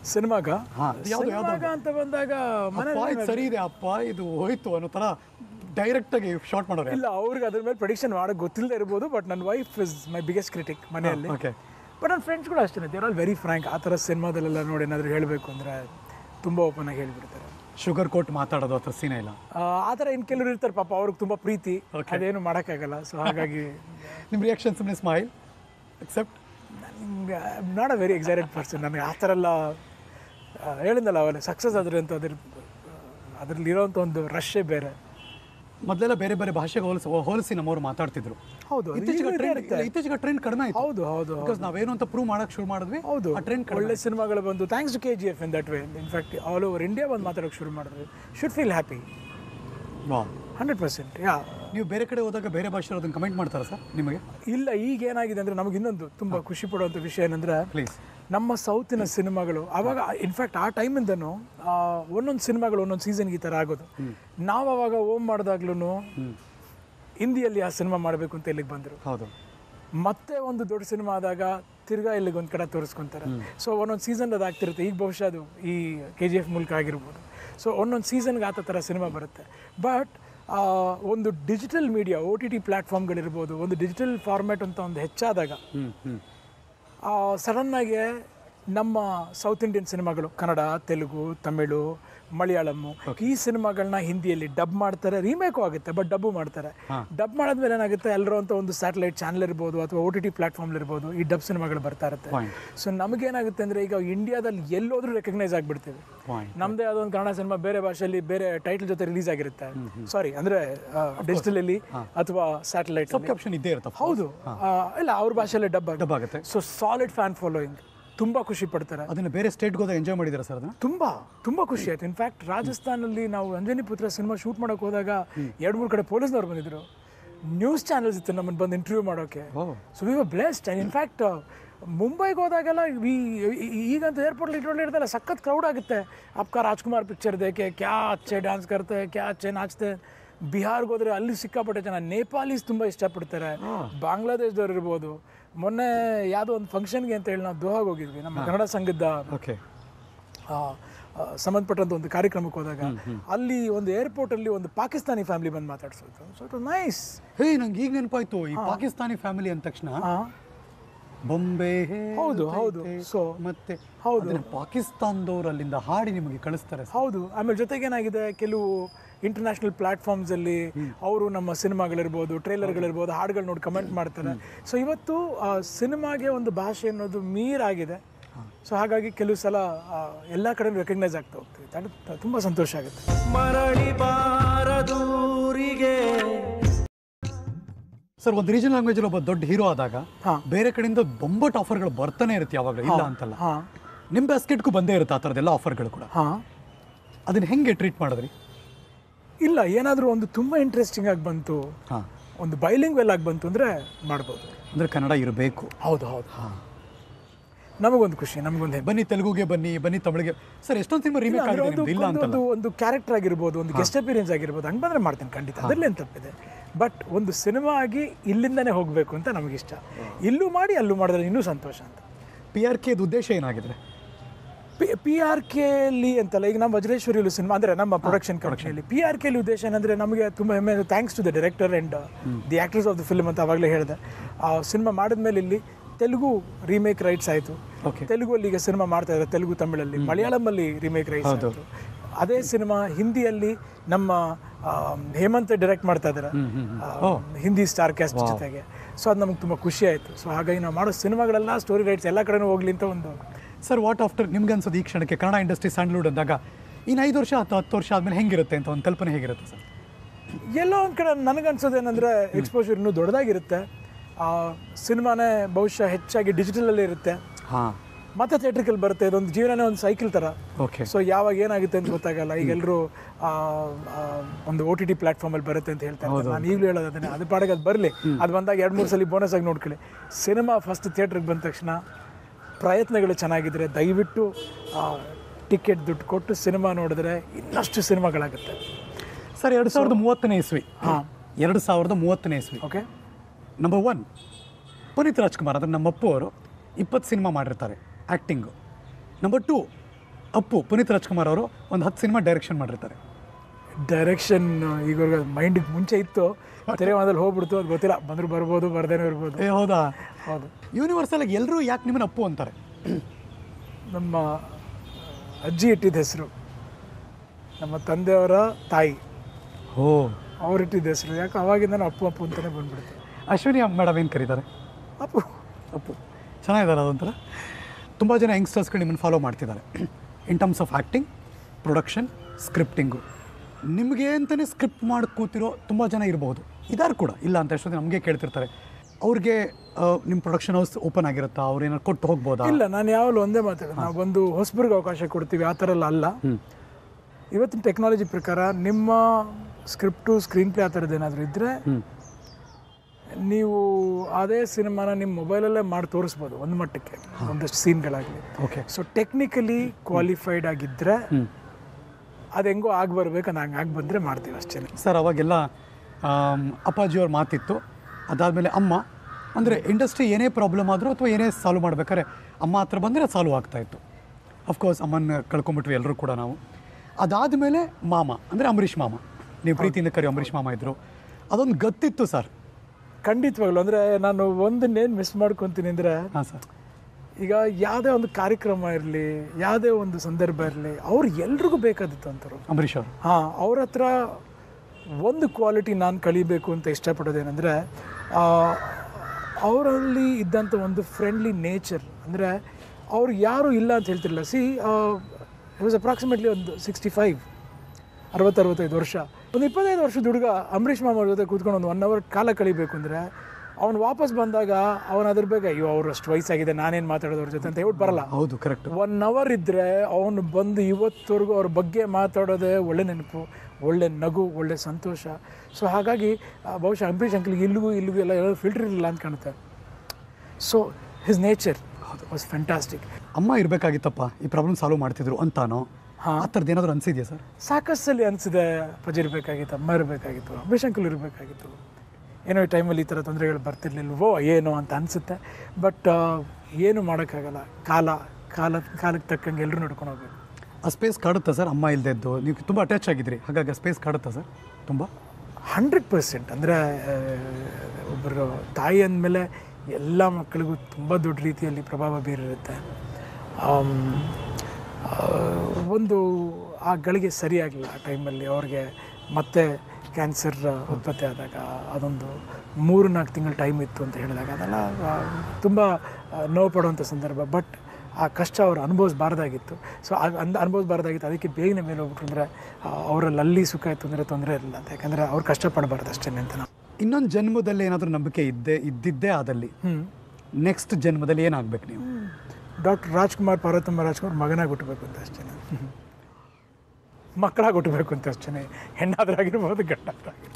ಸಿನಿಮಾಗ ಹಾ, ಯಾವ್ದು- ಯಾವ್ದು? ಸಿನಿಮಾಗ ಅಂತ ಬಂದಾಗ ಮನೆ ಅಪ್ಪ ಇದು ಸರಿ ಇದೆ ಅಪ್ಪ ಇದು ಹೋಯ್ತು ಅನ್ನೋ ಥರ ಡೈರೆಕ್ಟಾಗಿ ಶಾರ್ಟ್ ಮಾಡೋರು ಇಲ್ಲ ಅವ್ರಿಗೆ ಅದ್ರ ಮೇಲೆ ಪ್ರೆಡಿಕ್ಷನ್ ಮಾಡೋಕೆ ಗೊತ್ತಿಲ್ಲದೆ ಇರ್ಬೋದು ಬಟ್ ನನ್ನ wife is my biggest critic ಮನೆಯಲ್ಲಿ ಓಕೆ ಬಟ್ ನನ್ನ ಫ್ರೆಂಡ್ಸ್ ಕೂಡ ಅಷ್ಟೇ ದೇರ್ ಆಲ್ ವೆರಿ ಫ್ರ್ಯಾಂಕ್ ಆ ಥರ ಸಿನಿಮಾದಲ್ಲೆಲ್ಲ ನೋಡಿ ಏನಾದರೂ ಹೇಳಬೇಕು ಅಂದರೆ ತುಂಬ ಓಪನ್ ಆಗಿ ಹೇಳಿಬಿಡ್ತಾರೆ ಶುಗರ್ ಕೋಟ್ ಮಾತಾಡೋದು ಅಥವಾ ಸೀನೇ ಇಲ್ಲ ಆ ಥರ ಇನ್ನು ಕೆಲವರು ಇರ್ತಾರೆ ಪಾಪ ಅವ್ರಿಗೆ ತುಂಬ ಪ್ರೀತಿ ಅದೇನು ಮಾಡೋಕ್ಕಾಗಲ್ಲ ಸೊ ಹಾಗಾಗಿ ನಿಮ್ಮ ರಿಯಾಕ್ಷನ್ ಸುಮ್ಮನೆ ಸ್ಮೈಲ್ ಅಕ್ಸೆಪ್ಟ್ ನನಗೆ not a very excited person ನನಗೆ ಆ ಥರ ಎಲ್ಲ ಆ, ಹೇಳಿದ್ನಲ್ಲ ಅವೆಲ್ಲ ಸಕ್ಸಸ್ ಆದ್ರೆ ಅಂತ ಅದ್ರ ಅದರಲ್ಲಿ ಇರೋಂಥ ಒಂದು ರಶ್ಶೇ ಬೇರೆ ಮೊದಲೆಲ್ಲ ಬೇರೆ ಬೇರೆ ಭಾಷೆಗೆ ಹೋಲಿಸಿ ಹೋಲಿಸಿ ನಮ್ಮವ್ರು ಮಾತಾಡ್ತಿದ್ರು ಹೌದು ಅದು ಇತ್ತೀಚೆಗೆ ಈಗಲೂ ಟ್ರೆಂಡ್ ಇರುತ್ತೆ. ಇತ್ತೀಚೆಗೆ ಟ್ರೆಂಡ್ ಕಡಿಮೆ ಆಯ್ತು ಹೌದು ಹೌದು ಬಿಕಾಸ್ ನಾವೇನು ಅಂತ ಪ್ರೂವ್ ಮಾಡಕ್ ಶುರು ಮಾಡಿದ್ವಿ ಹೌದು ಆ ಟ್ರೆಂಡ್ ಕಡಿಮೆ ಒಳ್ಳೆ ಸಿನಿಮಾಗಳು ಬಂದು thanks to K G F in that way in fact all over India ಬಂದು ಮಾತಾಡೋಕೆ ಶುರು ಮಾಡಿದ್ವಿ should feel happy wow hundred percent yeah ನೀವು ಬೇರೆ ಕಡೆ ಹೋದಾಗ ಬೇರೆ ಭಾಷೆ ಅದನ್ನು ಕಮೆಂಟ್ ಮಾಡ್ತಾರಾ ಸರ್ ನಿಮಗೆ ಇಲ್ಲ ಈಗ ಏನಾಗಿದೆ ಅಂದರೆ ನಮಗೆ ಇನ್ನೊಂದು ತುಂಬ ಖುಷಿ ಪಡುವಂಥ ವಿಷಯ ಏನಂದರೆ ಪ್ಲೀಸ್ ನಮ್ಮ ಸೌತಿನ ಸಿನಿಮಾಗಳು ಅವಾಗ ಇನ್ಫ್ಯಾಕ್ಟ್ ಆ ಟೈಮಿಂದನೂ ಒಂದೊಂದು ಸಿನಿಮಾಗಳು ಒಂದೊಂದು ಸೀಸನ್ಗೆ ಈ ಥರ ಆಗೋದು ನಾವು ಅವಾಗ ಓಮ್ ಮಾಡಿದಾಗ್ಲೂ ಹಿಂದಿಯಲ್ಲಿ ಆ ಸಿನಿಮಾ ಮಾಡಬೇಕು ಅಂತ ಇಲ್ಲಿಗೆ ಬಂದರು ಹೌದು ಮತ್ತೆ ಒಂದು ದೊಡ್ಡ ಸಿನಿಮಾ ಆದಾಗ ತಿರ್ಗಾ ಇಲ್ಲಿಗೆ ಒಂದು ಕಡೆ ತೋರಿಸ್ಕೊಂತಾರೆ ಸೊ ಒಂದೊಂದು ಸೀಸನ್ ಅದು ಆಗ್ತಿರುತ್ತೆ ಈಗ ಬಹುಶಃ ಅದು ಈ ಕೆ ಜಿ ಎಫ್ ಮೂಲಕ ಆಗಿರ್ಬೋದು ಸೊ ಒಂದೊಂದು ಸೀಸನ್ಗೆ ಆತ ಥರ ಸಿನಿಮಾ ಬರುತ್ತೆ ಬಟ್ ಒಂದು digital media O T T ಪ್ಲ್ಯಾಟ್ಫಾರ್ಮ್ಗಳಿರ್ಬೋದು ಒಂದು ಡಿಜಿಟಲ್ ಫಾರ್ಮ್ಯಾಟ್ ಅಂತ ಒಂದು ಹೆಚ್ಚಾದಾಗ ಹ್ಞೂ ಹ್ಞೂ ಸಡನ್ನಾಗಿ ನಮ್ಮ ಸೌತ್ ಇಂಡಿಯನ್ ಸಿನಿಮಾಗಳು ಕನ್ನಡ ತೆಲುಗು ತಮಿಳು ಮಲಯಾಳಮ್ಮು ಈ ಸಿನಿಮಾಗಳನ್ನ ಹಿಂದಿಯಲ್ಲಿ ಡಬ್ ಮಾಡ್ತಾರೆ ರೀಮೇಕು ಆಗುತ್ತೆ ಬಟ್ ಡಬ್ಬು ಮಾಡ್ತಾರೆ ಡಬ್ ಮಾಡಿದ್ಮೇಲೆ ಏನಾಗುತ್ತೆ ಎಲ್ಲರೂ ಅಂತ ಒಂದು ಸ್ಯಾಟಲೈಟ್ ಚಾನಲ್ ಇರ್ಬೋದು ಅಥವಾ ಓ ಟಿ ಟಿ ಪ್ಲಾಟ್ಫಾರ್ಮ್ ಇರ್ಬೋದು ಈ ಡಬ್ ಸಿನಿಮಾಗಳು ಬರ್ತಾ ಇರುತ್ತೆ Point. ಸೊ ನಮಗೇನಾಗುತ್ತೆ ಅಂದರೆ ಈಗ ಇಂಡಿಯಾದಲ್ಲಿ ಎಲ್ಲೋದ್ರೂ ರೆಕಗ್ನೈಸ್ ಆಗಿಬಿಡ್ತೀವಿ ಪಾಯಿಂಟ್ ನಮ್ಮದೇ ಆದ ಒಂದು ಕನ್ನಡ ಸಿನಿಮಾ ಬೇರೆ ಭಾಷೆಯಲ್ಲಿ ಬೇರೆ ಟೈಟಲ್ ಜೊತೆ ರಿಲೀಸ್ ಆಗಿರುತ್ತೆ ಸಾರಿ ಅಂದರೆ ಡಿಜಿಟಲಲ್ಲಿ ಅಥವಾ ಸ್ಯಾಟಲೈಟ್ ಸಬ್ ಕ್ಯಾಪ್ಷನ್ ಇದ್ದೇ ಇರುತ್ತೆ ಹೌದು ಆ, ಇಲ್ಲ ಅವ್ರ ಭಾಷೆಯಲ್ಲೇ ಡಬ್ ಡಬ್ ಆಗುತ್ತೆ ಸೊ ಸಾಲಿಡ್ ಫ್ಯಾನ್ ಫಾಲೋಯಿಂಗ್ ತುಂಬ ಖುಷಿ ಪಡ್ತಾರೆ ಅದನ್ನ ಬೇರೆ ಸ್ಟೇಟ್ಗೆ ಹೋದಾಗ ಎಂಜಾಯ್ ಮಾಡಿದ್ದೀರಾ ಸರ್ ಅದನ್ನ ತುಂಬ ತುಂಬ ಖುಷಿ ಆಯ್ತು ಇನ್ಫ್ಯಾಕ್ಟ್ ರಾಜಸ್ಥಾನಲ್ಲಿ ನಾವು ಅಂಜನಿ ಪುತ್ರ ಸಿನಿಮಾ ಶೂಟ್ ಮಾಡೋಕೆ ಹೋದಾಗ ಎರಡು ಮೂರು ಕಡೆ ಪೊಲೀಸ್ನವ್ರು ಬಂದಿದ್ರು ನ್ಯೂಸ್ ಚಾನಲ್ಸ್ ಇತ್ತು ನಮ್ಮನ್ನು ಬಂದು ಇಂಟರ್ವ್ಯೂ ಮಾಡೋಕೆ oh so we were blessed and in fact ಮುಂಬೈಗೆ ಹೋದಾಗೆಲ್ಲ ಈ ಈ- ಈಗಂತೂ ಏರ್ಪೋರ್ಟ್ ಇಟ್ಕೊಂಡು ಇರ್ತಲ್ಲ ಸಖತ್ ಕ್ರೌಡ್ ಆಗುತ್ತೆ ಅಪ್ಕಾ ರಾಜ್ಕುಮಾರ್ ಪಿಕ್ಚರ್ ದೇಕೆ ಕ್ಯಾ ಅಚ್ಚೆ ಡ್ಯಾನ್ಸ್ ಕರ್ತೆ ಕ್ಯಾ ಅಚ್ಚೆ ನಾಚ್ತೆ ಬಿಹಾರ್ಗೆ ಹೋದ್ರೆ ಅಲ್ಲಿ ಸಿಕ್ಕಾಪಟ್ಟೆ ಜನ ನೇಪಾಲೀಸ್ ತುಂಬ ಇಷ್ಟಪಡ್ತಾರೆ ಬಾಂಗ್ಲಾದೇಶದವ್ರು ಇರ್ಬೋದು ಮೊನ್ನೆ ಯಾವುದೋ ಒಂದು ಫಂಕ್ಷನ್ಗೆ ಅಂತ ಹೇಳಿ ನಾವು ದೋಹಾಗೆ ಹೋಗಿದ್ವಿ ನಮ್ಮ ಕನ್ನಡ ಸಂಘದ ಓಕೆ ಆ, ಆ, ಸಂಬಂಧಪಟ್ಟಂತ ಒಂದು ಕಾರ್ಯಕ್ರಮಕ್ಕೆ ಹೋದಾಗ ಅಲ್ಲಿ ಒಂದು ಏರ್ಪೋರ್ಟಲ್ಲಿ ಒಂದು ಪಾಕಿಸ್ತಾನಿ ಫ್ಯಾಮಿಲಿ ಬಂದು ಮಾತಾಡ್ಸೋದು ಸೊ ಇಟ್ ನೈಸ್ ಹೇ ನಂಗೆ ಈಗ ನೆನಪಾಯ್ತು ಈ ಪಾಕಿಸ್ತಾನಿ ಫ್ಯಾಮಿಲಿ ಅಂದ ತಕ್ಷಣ ಬೊಂಬೆ ಹೌದು, ಹೌದು. So, ಮತ್ತೆ ಹೌದು. ಅದನ್ನ ಪಾಕಿಸ್ತಾನದವ್ರು ಅಲ್ಲಿಂದ ಹಾಡಿ ನಿಮಗೆ ಕಳಿಸ್ತಾರೆ sir. ಹೌದು ಆಮೇಲೆ ಜೊತೆಗೆ ಏನಾಗಿದೆ ಕೆಲವು ಇಂಟರ್ನ್ಯಾಷನಲ್ ಪ್ಲಾಟ್ಫಾರ್ಮ್ಸಲ್ಲಿ ಅವರು ನಮ್ಮ ಸಿನಿಮಾಗಳಿರ್ಬೋದು ಟ್ರೇಲರ್ಗಳಿರ್ಬೋದು ಹಾಡುಗಳು ನೋಡಿ ಕಮೆಂಟ್ ಮಾಡ್ತಾರೆ ಸೊ ಇವತ್ತು ಆ, ಸಿನಿಮಾಗೆ ಒಂದು ಭಾಷೆ ಅನ್ನೋದು ಮೀರಾಗಿದೆ ಸೊ ಹಾಗಾಗಿ ಕೆಲವು ಸಲ ಎಲ್ಲ ಕಡೆ ರೆಕಗ್ನೈಸ್ ಆಗ್ತಾ ಹೋಗ್ತೀವಿ ಅದು ತುಂಬ ಸಂತೋಷ ಆಗುತ್ತೆ ಮರಳಿ ಬಾರದೂರಿಗೆ ಸರ್ ಒಂದು ರೀಜನಲ್ ಲ್ಯಾಂಗ್ವೇಜ್ ಒಬ್ಬ ದೊಡ್ಡ ಹೀರೋ ಆದಾಗ ಹಾ. ಬೇರೆ ಕಡೆಯಿಂದ ಬೊಂಬಟ್ ಆಫರ್ಗಳು ಬರ್ತಾನೆ ಇರುತ್ತೆ ಯಾವಾಗಲೂ ಇಲ್ಲ ಅಂತಲ್ಲ ಹಾಂ ನಿಮ್ಮ ಬಾಸ್ಕೆಟ್ಗೂ ಬಂದೇ ಇರುತ್ತೆ ಆ ಥರದ್ದೆಲ್ಲ ಆಫರ್ಗಳು ಕೂಡ ಹಾಂ ಅದನ್ನ ಹೆಂಗೆ ಟ್ರೀಟ್ ಮಾಡಿದ್ರಿ ಇಲ್ಲ ಏನಾದರೂ ಒಂದು ತುಂಬ ಇಂಟ್ರೆಸ್ಟಿಂಗ್ ಆಗಿ ಬಂತು ಹಾಂ ಒಂದು ಬೈಲಿಂಗ್ ವೆಲ್ ಆಗಿ ಬಂತು ಅಂದರೆ ಮಾಡ್ಬೋದು ಅಂದ್ರೆ ಕನ್ನಡ ಇರಬೇಕು ಹೌದು ಹೌದು ನಮಗೊಂದು ಖುಷಿ ನಮಗೊಂದು ಹೆಮ್ಮೆ ಬನ್ನಿ ತೆಲುಗುಗೆ ಬನ್ನಿ ಬನ್ನಿ ತಮಿಳಿಗೆ ಸರ್ ಎಷ್ಟೊಂದು ಸಿನಿಮಾ ರೀಮೇಕ್ ಅಂದ್ರೆ ಆಗಿದೆ ಒಂದು ನಿಮ್ದು ಇಲ್ಲ ಒಂದು- ಅಂತಲ್ಲ ಒಂದು ಒಂದು ಕ್ಯಾರೆಕ್ಟರ್ ಆಗಿರ್ಬೋದು ಒಂದು ಗೆಸ್ಟ್ ಅಪಿಯರೆನ್ಸ್ ಆಗಿರ್ಬೋದು ಹಂಗೆ ಬಂದರೆ ಮಾಡ್ತೀನಿ ಖಂಡಿತ ಅದರಲ್ಲಿ ಏನು ತಪ್ಪಿದೆ ಬಟ್ ಒಂದು ಸಿನಿಮಾ ಆಗಿ ಇಲ್ಲಿಂದನೇ ಹೋಗಬೇಕು ಅಂತ ನಮಗಿಷ್ಟ ಇಲ್ಲೂ ಮಾಡಿ ಅಲ್ಲೂ ಮಾಡಿದ್ರೆ ಇನ್ನೂ ಸಂತೋಷ ಅಂತ ಪಿ ಆರ್ ಕೆ ಉದ್ದೇಶ ಏನಾಗಿದ್ರೆ ಪಿ ಆರ್ ಕೆಲಿ ಅಂತಲ್ಲ ಈಗ ನಮ್ಮ ವಜ್ರೇಶ್ವರಿಲು ಸಿನಿಮಾ ಅಂದರೆ ನಮ್ಮ ಪ್ರೊಡಕ್ಷನ್ ಕಂಪ್ನಿಯಲ್ಲಿ ಪಿ ಆರ್ ಕೆಲಿ ಉದ್ದೇಶ ಏನಂದರೆ ನಮಗೆ ತುಂಬ ಹೆಮ್ಮೆ thanks to the director and the actors of the film ಅಂತ ಅವಾಗಲೇ ಹೇಳಿದೆ ಆ ಸಿನಿಮಾ ಮಾಡಿದ್ಮೇಲೆ ಇಲ್ಲಿ ತೆಲುಗು ರೀಮೇಕ್ ರೈಟ್ಸ್ ಆಯಿತು Okay. ತೆಲುಗಲ್ಲಿ ಈಗ ಸಿನಿಮಾ ಮಾಡ್ತಾ ಇದ್ದಾರೆ ತೆಲುಗು ತಮಿಳಲ್ಲಿ ಮಲಯಾಳಮಲ್ಲಿ ರೀಮೇಕ್ ರೈಟ್ಸ್ ಆಯಿತು ಅದೇ ಸಿನಿಮಾ ಹಿಂದಿಯಲ್ಲಿ ನಮ್ಮ ಆ, ಹೇಮಂತ್ ಡೈರೆಕ್ಟ್ ಮಾಡ್ತಾ ಇದ್ದಾರೆ ಆ, ಹಿಂದಿ ಸ್ಟಾರ್ ಕ್ಯಾಸ್ಟ್ ಜೊತೆಗೆ ಸೊ ಅದು ನಮಗೆ ತುಂಬ ಖುಷಿ ಆಯಿತು ಸೊ ಹಾಗಾಗಿ ನಾವು ಮಾಡೋ ಸಿನಿಮಾಗಳೆಲ್ಲ ಸ್ಟೋರಿ ರೈಟ್ಸ್ ಎಲ್ಲ ಕಡೆನೂ ಹೋಗ್ಲಿ ಅಂತ ಒಂದು ಸರ್ ವಾಟ್ ಆಫ್ಟರ್ ನಿಮ್ಗೆ ಅನ್ಸೋದು ಈ ಕ್ಷಣಕ್ಕೆ ಕನ್ನಡ ಇಂಡಸ್ಟ್ರಿ ಸ್ಯಾಂಡ್ಲ್ವುಡ್ ಅಂದಾಗ ಇನ್ನು ಐದು ವರ್ಷ ಅಥವಾ ಹತ್ತು ವರ್ಷ ಆದ್ಮೇಲೆ ಹೆಂಗಿರುತ್ತೆ ಅಂತ ಒಂದು ಕಲ್ಪನೆ ಹೇಗಿರುತ್ತೆ ಸರ್ ಎಲ್ಲೋ ಒಂದು ಕಡೆ ನನಗನ್ಸೋದು ಏನಂದರೆ ಎಕ್ಸ್ಪೋಜರ್ ಇನ್ನೂ ದೊಡ್ಡದಾಗಿರುತ್ತೆ ಆ, ಸಿನಿಮಾನೇ ಬಹುಶಃ ಹೆಚ್ಚಾಗಿ ಡಿಜಿಟಲಲ್ಲಿ ಇರುತ್ತೆ ಹಾಂ ಮತ್ತೆ ಥಿಯೇಟ್ರಿಕಲ್ ಬರುತ್ತೆ ಇದೊಂದು ಜೀವನನೇ ಒಂದು ಸೈಕಲ್ ಥರ ಓಕೆ ಸೊ ಯಾವಾಗ ಏನಾಗುತ್ತೆ ಅಂತ ಗೊತ್ತಾಗಲ್ಲ ಈಗ ಎಲ್ಲರೂ ಒಂದು ಓ ಟಿ ಟಿ ಪ್ಲಾಟ್ಫಾರ್ಮಲ್ಲಿ ಬರುತ್ತೆ ಅಂತ ಹೇಳ್ತಾರೆ ನಾನು ಈಗಲೂ ಹೇಳೋದು ಅದನ್ನೇ ಅದು ಪಾಡಕ್ಕೆ ಅದು ಬರಲಿ ಅದು ಬಂದಾಗ ಎರಡು ಮೂರು ಸಲ ಬೋನಸ್ ಆಗಿ ನೋಡ್ಕೊಳ್ಳಿ ಸಿನಿಮಾ ಫಸ್ಟ್ ಥಿಯೇಟ್ರಿಗೆ ಬಂದ ತಕ್ಷಣ ಪ್ರಯತ್ನಗಳು ಚೆನ್ನಾಗಿದ್ರೆ ದಯವಿಟ್ಟು ಟಿಕೆಟ್ ದುಡ್ಡು ಕೊಟ್ಟು ಸಿನಿಮಾ ನೋಡಿದ್ರೆ ಇನ್ನಷ್ಟು ಸಿನಿಮಾಗಳಾಗುತ್ತೆ ಸರ್ ಎರಡು ಸಾವಿರದ ಮೂವತ್ತನೇ ಇಸ್ವಿ ಹಾಂ ಎರಡು ಸಾವಿರದ ಮೂವತ್ತನೇ ಇಸ್ವಿ okay number one Puneeth Rajkumar ಅಂದರೆ ನಮ್ಮ ಅಪ್ಪು ಅವರು ಇಪ್ಪತ್ತು ಸಿನಿಮಾ ಮಾಡಿರ್ತಾರೆ acting number two Appu Puneeth Rajkumar ಅವರು ಒಂದು ಹತ್ತು ಸಿನಿಮಾ ಡೈರೆಕ್ಷನ್ ಮಾಡಿರ್ತಾರೆ ಡೈರೆಕ್ಷನ್ ಈಗ ಮೈಂಡಿಗೆ ಮುಂಚೆ ಇತ್ತು ತೆರೆವಾದಲ್ಲಿ ಹೋಗ್ಬಿಡ್ತು ಅದು ಗೊತ್ತಿಲ್ಲ ಬಂದರೂ ಬರ್ಬೋದು ಬರ್ದೇನೂ ಇರ್ಬೋದು ಏ ಹೌದಾ ಹೌದು ಯೂನಿವರ್ಸಲ್ ಎಲ್ಲರೂ ಯಾಕೆ ನಿಮ್ಮನ್ನ ಅಪ್ಪು ಅಂತಾರೆ ನಮ್ಮ ಅಜ್ಜಿ ಇಟ್ಟಿದ್ದ ಹೆಸರು ನಮ್ಮ ತಂದೆಯವರ ತಾಯಿ ಓ ಅವ್ರು ಇಟ್ಟಿದ್ದ ಹೆಸರು ಯಾಕೆ ಅವಾಗಿಂದ ನಾನು ಅಪ್ಪು ಅಪ್ಪು ಅಂತಲೇ ಬಂದ್ಬಿಡುತ್ತೆ ಅಶ್ವಿನಿ ಮೇಡಮ್ ಏನು ಕರೀತಾರೆ ಅಪ್ಪು ಅಪ್ಪು ಚೆನ್ನಾಗಿದ್ದಾರೆ ಅದೊಂಥರ ತುಂಬ ಜನ ಯಂಗ್ಸ್ಟರ್ಸ್ಗಳು ನಿಮ್ಮನ್ನು ಫಾಲೋ ಮಾಡ್ತಿದ್ದಾರೆ in terms of acting production scripting ನಿಮಗೆ ಅಂತಲೇ ಸ್ಕ್ರಿಪ್ಟ್ ಮಾಡಿ ಕೂತಿರೋ ತುಂಬ ಜನ ಇರ್ಬೋದು ಇದಾರು ಕೂಡ ಇಲ್ಲ ಅಂತ ಎಷ್ಟೊಂದು ನಮಗೆ ಕೇಳ್ತಿರ್ತಾರೆ ಅವ್ರಿಗೆ ನಿಮ್ಮ ಪ್ರೊಡಕ್ಷನ್ ಹೌಸ್ ಓಪನ್ ಆಗಿರುತ್ತಾ ಅವ್ರು ಏನಾರು ಕೊಟ್ಟು ಹೋಗ್ಬೋದಾ ಇಲ್ಲ ನಾನು ಯಾವಾಗಲೂ ಒಂದೇ ಮಾತಾಡೋದು ನಾವು ಒಂದು ಹೊಸಬ್ರಿಗೆ ಅವಕಾಶ ಕೊಡ್ತೀವಿ ಆ ಥರ ಎಲ್ಲ ಅಲ್ಲ ಇವತ್ತಿನ ಟೆಕ್ನಾಲಜಿ ಪ್ರಕಾರ ನಿಮ್ಮ ಸ್ಕ್ರಿಪ್ಟು ಸ್ಕ್ರೀನ್ ಪ್ಲೇ ಆ ಥರದ್ದು ಏನಾದರೂ ಇದ್ದರೆ ನೀವು ಅದೇ ಸಿನಿಮಾನ ನಿಮ್ಮ ಮೊಬೈಲಲ್ಲೇ ಮಾಡಿ ತೋರಿಸ್ಬೋದು ಒಂದು ಮಟ್ಟಕ್ಕೆ ಒಂದಷ್ಟು ಸೀನ್ಗಳಾಗಲಿ ಓಕೆ ಸೊ ಟೆಕ್ನಿಕಲಿ ಕ್ವಾಲಿಫೈಡ್ ಆಗಿದ್ದರೆ ಅದು ಹೆಂಗೋ ಆಗಿ ಬರ್ಬೇಕು ಹಂಗೆ ಆಗಿ ಬಂದರೆ ಮಾಡ್ತೀವಿ ಅಷ್ಟೇ ಸರ್ ಅವಾಗೆಲ್ಲ ಆಮ್, ಅಪ್ಪಾಜಿಯವ್ರ ಮಾತಿತ್ತು ಅದಾದಮೇಲೆ ಅಮ್ಮ ಅಂದರೆ ಇಂಡಸ್ಟ್ರಿ ಏನೇ ಪ್ರಾಬ್ಲಮ್ ಆದರೂ ಅಥವಾ ಏನೇ ಸಾಲ್ವ್ ಮಾಡ್ಬೇಕಾದ್ರೆ ಅಮ್ಮ ಹತ್ರ ಬಂದರೆ ಸಾಲ್ವ್ ಆಗ್ತಾಯಿತ್ತು ಅಫ್ಕೋರ್ಸ್ ಅಮ್ಮನ ಕಳ್ಕೊಂಬಿಟ್ವಿ ಎಲ್ಲರೂ ಕೂಡ ನಾವು ಅದಾದಮೇಲೆ ಮಾಮ ಅಂದರೆ ಅಂಬರೀಷ್ ಮಾಮ ನೀವು ಪ್ರೀತಿಯಿಂದ ಕರಿ ಅಂಬರೀಷ್ ಮಾಮ ಇದ್ದರು ಅದೊಂದು ಗತ್ತಿತ್ತು ಸರ್ ಖಂಡಿತವಾಗ್ಲು ಅಂದರೆ ನಾನು ಒಂದನ್ನೇನು ಮಿಸ್ ಮಾಡ್ಕೊತೀನಿ ಅಂದರೆ ಹಾಂ ಸರ್ ಈಗ ಯಾವುದೇ ಒಂದು ಕಾರ್ಯಕ್ರಮ ಇರಲಿ ಯಾವುದೇ ಒಂದು ಸಂದರ್ಭ ಇರಲಿ ಅವ್ರು ಎಲ್ರಿಗೂ ಬೇಕಾದಿತ್ತು ಅಂತಾರೆ ಅಂಬರೀಷ್ ಅವರು ಹಾಂ ಅವ್ರ ಹತ್ರ ಒಂದು ಕ್ವಾಲಿಟಿ ನಾನು ಕಲಿಬೇಕು ಅಂತ ಇಷ್ಟಪಡೋದೇನೆಂದರೆ ಅವರಲ್ಲಿ ಇದ್ದಂಥ ಒಂದು ಫ್ರೆಂಡ್ಲಿ ನೇಚರ್ ಅಂದರೆ ಅವ್ರು ಯಾರೂ ಇಲ್ಲ ಅಂತ ಹೇಳ್ತಿರಲಿಲ್ಲ ಸಿ ವಾಸ್ ಅಪ್ರಾಕ್ಸಿಮೇಟ್ಲಿ ಒಂದು ಸಿಕ್ಸ್ಟಿ ಫೈವ್ ಅರವತ್ತರವತ್ತೈದು ವರ್ಷ ಒಂದು ಇಪ್ಪತ್ತೈದು ವರ್ಷದ ಹುಡುಗ ಅಂಬರೀಷ್ ಮಾಮ ಅವ್ರ ಜೊತೆ ಕೂತ್ಕೊಂಡು ಒಂದು ಒನ್ ಅವರ್ ಕಾಲ ಕಳಿಬೇಕು ಅಂದರೆ ಅವ್ನು ವಾಪಸ್ ಬಂದಾಗ ಅವನು ಅದ್ರ ಬಗ್ಗೆ ಅಯ್ಯೋ ಅವ್ರು ಅಷ್ಟು ವಯಸ್ಸಾಗಿದೆ ನಾನೇನು ಮಾತಾಡೋದು ಅವ್ರ ಜೊತೆ ಅಂತ ಹೇಳ್ಬಿಟ್ಟು ಬರಲ್ಲ ಹೌದು ಕರೆಕ್ಟ್ ಒನ್ ಅವರ್ ಇದ್ದರೆ ಅವನು ಬಂದು ಇವತ್ತವರೆಗೂ ಅವ್ರ ಬಗ್ಗೆ ಮಾತಾಡೋದೇ ಒಳ್ಳೆ ನೆನಪು ಒಳ್ಳೆ ನಗು ಒಳ್ಳೆ ಸಂತೋಷ ಸೊ ಹಾಗಾಗಿ ಆ, ಬಹುಶಃ ಅಂಬರೀಷ್ ಅಂಕಲ್ಗೆ ಇಲ್ಲಿಗೂ ಇಲ್ಲಿಗೂ ಎಲ್ಲ ಹೇಳೋದು ಫಿಲ್ಟರ್ ಇರಲಿಲ್ಲ ಅಂತ ಕಾಣುತ್ತೆ so his nature was fantastic ಅಮ್ಮ ಇರಬೇಕಾಗಿತ್ತಪ್ಪ ಈ ಪ್ರಾಬ್ಲಮ್ ಸಾಲ್ವ್ ಮಾಡ್ತಿದ್ರು ಅಂತಾನೋ ಆ ಥರದ್ದು ಏನಾದರೂ ಅನಿಸಿದೆಯಾ ಸರ್ ಸಾಕಷ್ಟು ಸಲ ಅನಿಸಿದೆ ಅಪ್ಪಾಜಿ ಇರಬೇಕಾಗಿತ್ತು ಅಮ್ಮ ಇರಬೇಕಾಗಿತ್ತು ಅಂಬರೀಷ್ ಅಂಕಲ್ ಇರಬೇಕಾಗಿತ್ತು ಏನೋ ಈ ಟೈಮಲ್ಲಿ ಈ ಥರ ತೊಂದರೆಗಳು ಬರ್ತಿರ್ಲಿಲ್ವೋ ಏನೋ ಅಂತ ಅನಿಸುತ್ತೆ ಬಟ್ ಏನು ಮಾಡೋಕ್ಕಾಗಲ್ಲ ಕಾಲ ಕಾಲ ಕಾಲಕ್ಕೆ ತಕ್ಕಂಗೆ ಎಲ್ಲರೂ ನಡ್ಕೊಂಡು ಹೋಗ್ಬೇಕು ಆ ಸ್ಪೇಸ್ ಕಾಡುತ್ತಾ ಸರ್ ಅಮ್ಮ ಇಲ್ಲದೆ ನೀವು ತುಂಬ ಅಟ್ಯಾಚ್ ಆಗಿದ್ರಿ ಹಾಗಾಗಿ ಆ ಸ್ಪೇಸ್ ಕಾಡುತ್ತಾ ಸರ್ ತುಂಬ ಹಂಡ್ರೆಡ್ ಪರ್ಸೆಂಟ್ ಅಂದರೆ ಒಬ್ಬರು ತಾಯಿ ಅಂದಮೇಲೆ ಎಲ್ಲ ಮಕ್ಕಳಿಗೂ ತುಂಬ ದೊಡ್ಡ ರೀತಿಯಲ್ಲಿ ಪ್ರಭಾವ ಬೀರಿರುತ್ತೆ ಆಮ್, ಆ, ಒಂದು ಆ ಗಳಿಗೆ ಸರಿಯಾಗಲಿಲ್ಲ ಆ ಟೈಮಲ್ಲಿ ಅವ್ರಿಗೆ ಮತ್ತೆ ಕ್ಯಾನ್ಸರ್ ಉತ್ಪತ್ತಿ ಆದಾಗ ಅದೊಂದು ಮೂರು ನಾಲ್ಕು ತಿಂಗಳು ಟೈಮ್ ಇತ್ತು ಅಂತ ಹೇಳಿದಾಗ ಅದೆಲ್ಲ ಆ, ತುಂಬ ಆ, ನೋವು ಪಡುವಂಥ ಸಂದರ್ಭ ಬಟ್ ಆ ಕಷ್ಟ ಅವರು ಅನುಭವಿಸಬಾರ್ದಾಗಿತ್ತು ಸೊ ಅಂದ ಅನುಭವಿಸಬಾರ್ದಾಗಿತ್ತು ಅದಕ್ಕೆ ಬೇಗನೆ ಮೇಲೆ ಹೋಗ್ಬಿಟ್ರು ಅಂದರೆ ಅವರಲ್ಲಿ ಅಲ್ಲಿ ಸುಖ ಇತ್ತು ಅಂದರೆ ತೊಂದರೆ ಇರಲಿಲ್ಲ ಅಂತ ಯಾಕಂದರೆ ಅವ್ರು ಕಷ್ಟಪಡಬಾರ್ದು ಅಷ್ಟೇ ಅಂತ ನಾವು ಇನ್ನೊಂದು ಜನ್ಮದಲ್ಲಿ ಏನಾದರೂ ನಂಬಿಕೆ ಇದ್ದೇ ಇದ್ದಿದ್ದೇ ಆದಲ್ಲಿ ನೆಕ್ಸ್ಟ್ ಜನ್ಮದಲ್ಲಿ ಏನಾಗಬೇಕು ನೀವು ಡಾಕ್ಟರ್ ರಾಜ್ಕುಮಾರ್ ಪಾರ್ವತಮ್ಮ ರಾಜ್ಕುಮಾರ್ ಮಗನಾಗಿ ಹುಟ್ಟಬೇಕು ಅಂತ ಅಷ್ಟೇ ಮಕ್ಕಳಾಗಿ ಹುಟ್ಟಬೇಕು ಅಂತ ಅಷ್ಟೇ ಹೆಣ್ಣಾದ್ರಾಗಿರ್ಬೋದು ಗಂಡಾದ್ರಾಗಿರ್ಬೋದು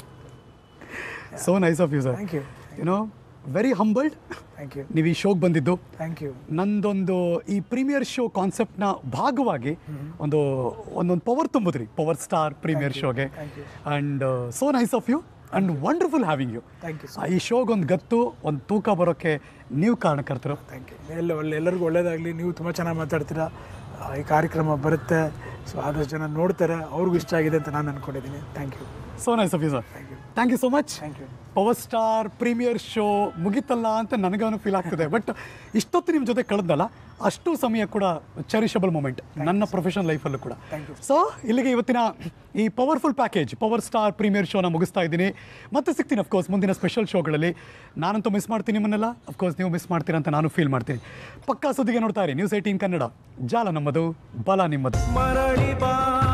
so nice of you sir thank you you know very humbled thank you ನೀವು ಈ ಶೋಗೆ ಬಂದಿದ್ದು ಥ್ಯಾಂಕ್ ಯು ನಂದೊಂದು ಈ ಪ್ರೀಮಿಯರ್ ಶೋ ಕಾನ್ಸೆಪ್ಟ್ನ ಭಾಗವಾಗಿ ಒಂದು ಒಂದೊಂದು ಪವರ್ ತುಂಬಿದ್ರಿ ಪವರ್ ಸ್ಟಾರ್ ಪ್ರೀಮಿಯರ್ ಶೋಗೆ and so nice of you and wonderful having you thank you ಈ ಶೋಗೆ ಒಂದು ಗತ್ತು ಒಂದು ತೂಕ ಬರೋಕ್ಕೆ ನೀವು ಕಾರಣಕರ್ತರು ಥ್ಯಾಂಕ್ ಯು ಎಲ್ಲ ಒಳ್ಳೆ ಎಲ್ಲರಿಗೂ ಒಳ್ಳೇದಾಗಲಿ ನೀವು ತುಂಬ ಚೆನ್ನಾಗಿ ಮಾತಾಡ್ತೀರಾ ಆ, ಈ ಕಾರ್ಯಕ್ರಮ ಬರುತ್ತೆ ಸೊ ಆದಷ್ಟು ಜನ ನೋಡ್ತಾರೆ ಅವ್ರಿಗೂ ಇಷ್ಟ ಆಗಿದೆ ಅಂತ ನಾನು ಅಂದ್ಕೊಂಡಿದ್ದೀನಿ thank you so nice of you sir thank you so much thank you power star premiere show ಮುಗಿತಲ್ಲ ಅಂತ ನನಗವನು ಫೀಲ್ ಆಗ್ತದೆ ಬಟ್ ಇಷ್ಟೊತ್ತು ನಿಮ್ಮ ಜೊತೆ ಕಳೆದಲ್ಲ ಅಷ್ಟು ಸಮಯ ಕೂಡ ಚೆರಿಷಬಲ್ ಮೂಮೆಂಟ್ ನನ್ನ ಪ್ರೊಫೆಷನಲ್ ಲೈಫಲ್ಲೂ ಕೂಡ ಸೊ ಇಲ್ಲಿಗೆ ಇವತ್ತಿನ ಈ powerful package power star premiere ಶೋನ ಮುಗಿಸ್ತಾ ಇದ್ದೀನಿ ಮತ್ತೆ ಸಿಗ್ತೀನಿ ಅಫ್ಕೋರ್ಸ್ ಮುಂದಿನ ಸ್ಪೆಷಲ್ ಶೋಗಳಲ್ಲಿ ನಾನಂತೂ ಮಿಸ್ ಮಾಡ್ತೀನಿ ನಿಮ್ಮನ್ನೆಲ್ಲ ಅಫ್ಕೋರ್ಸ್ ನೀವು ಮಿಸ್ ಮಾಡ್ತೀರಾ ಅಂತ ನಾನು ಫೀಲ್ ಮಾಡ್ತೀನಿ ಪಕ್ಕಾ ಸುದ್ದಿಗೆ ನೋಡ್ತಾ ಇರಿ ನ್ಯೂಸ್ ಏಯ್ಟೀನ್ ಕನ್ನಡ ಜಾಲ ನಮ್ಮದು ಬಲ ನಿಮ್ಮದು ಮರಳಿ ಬಾ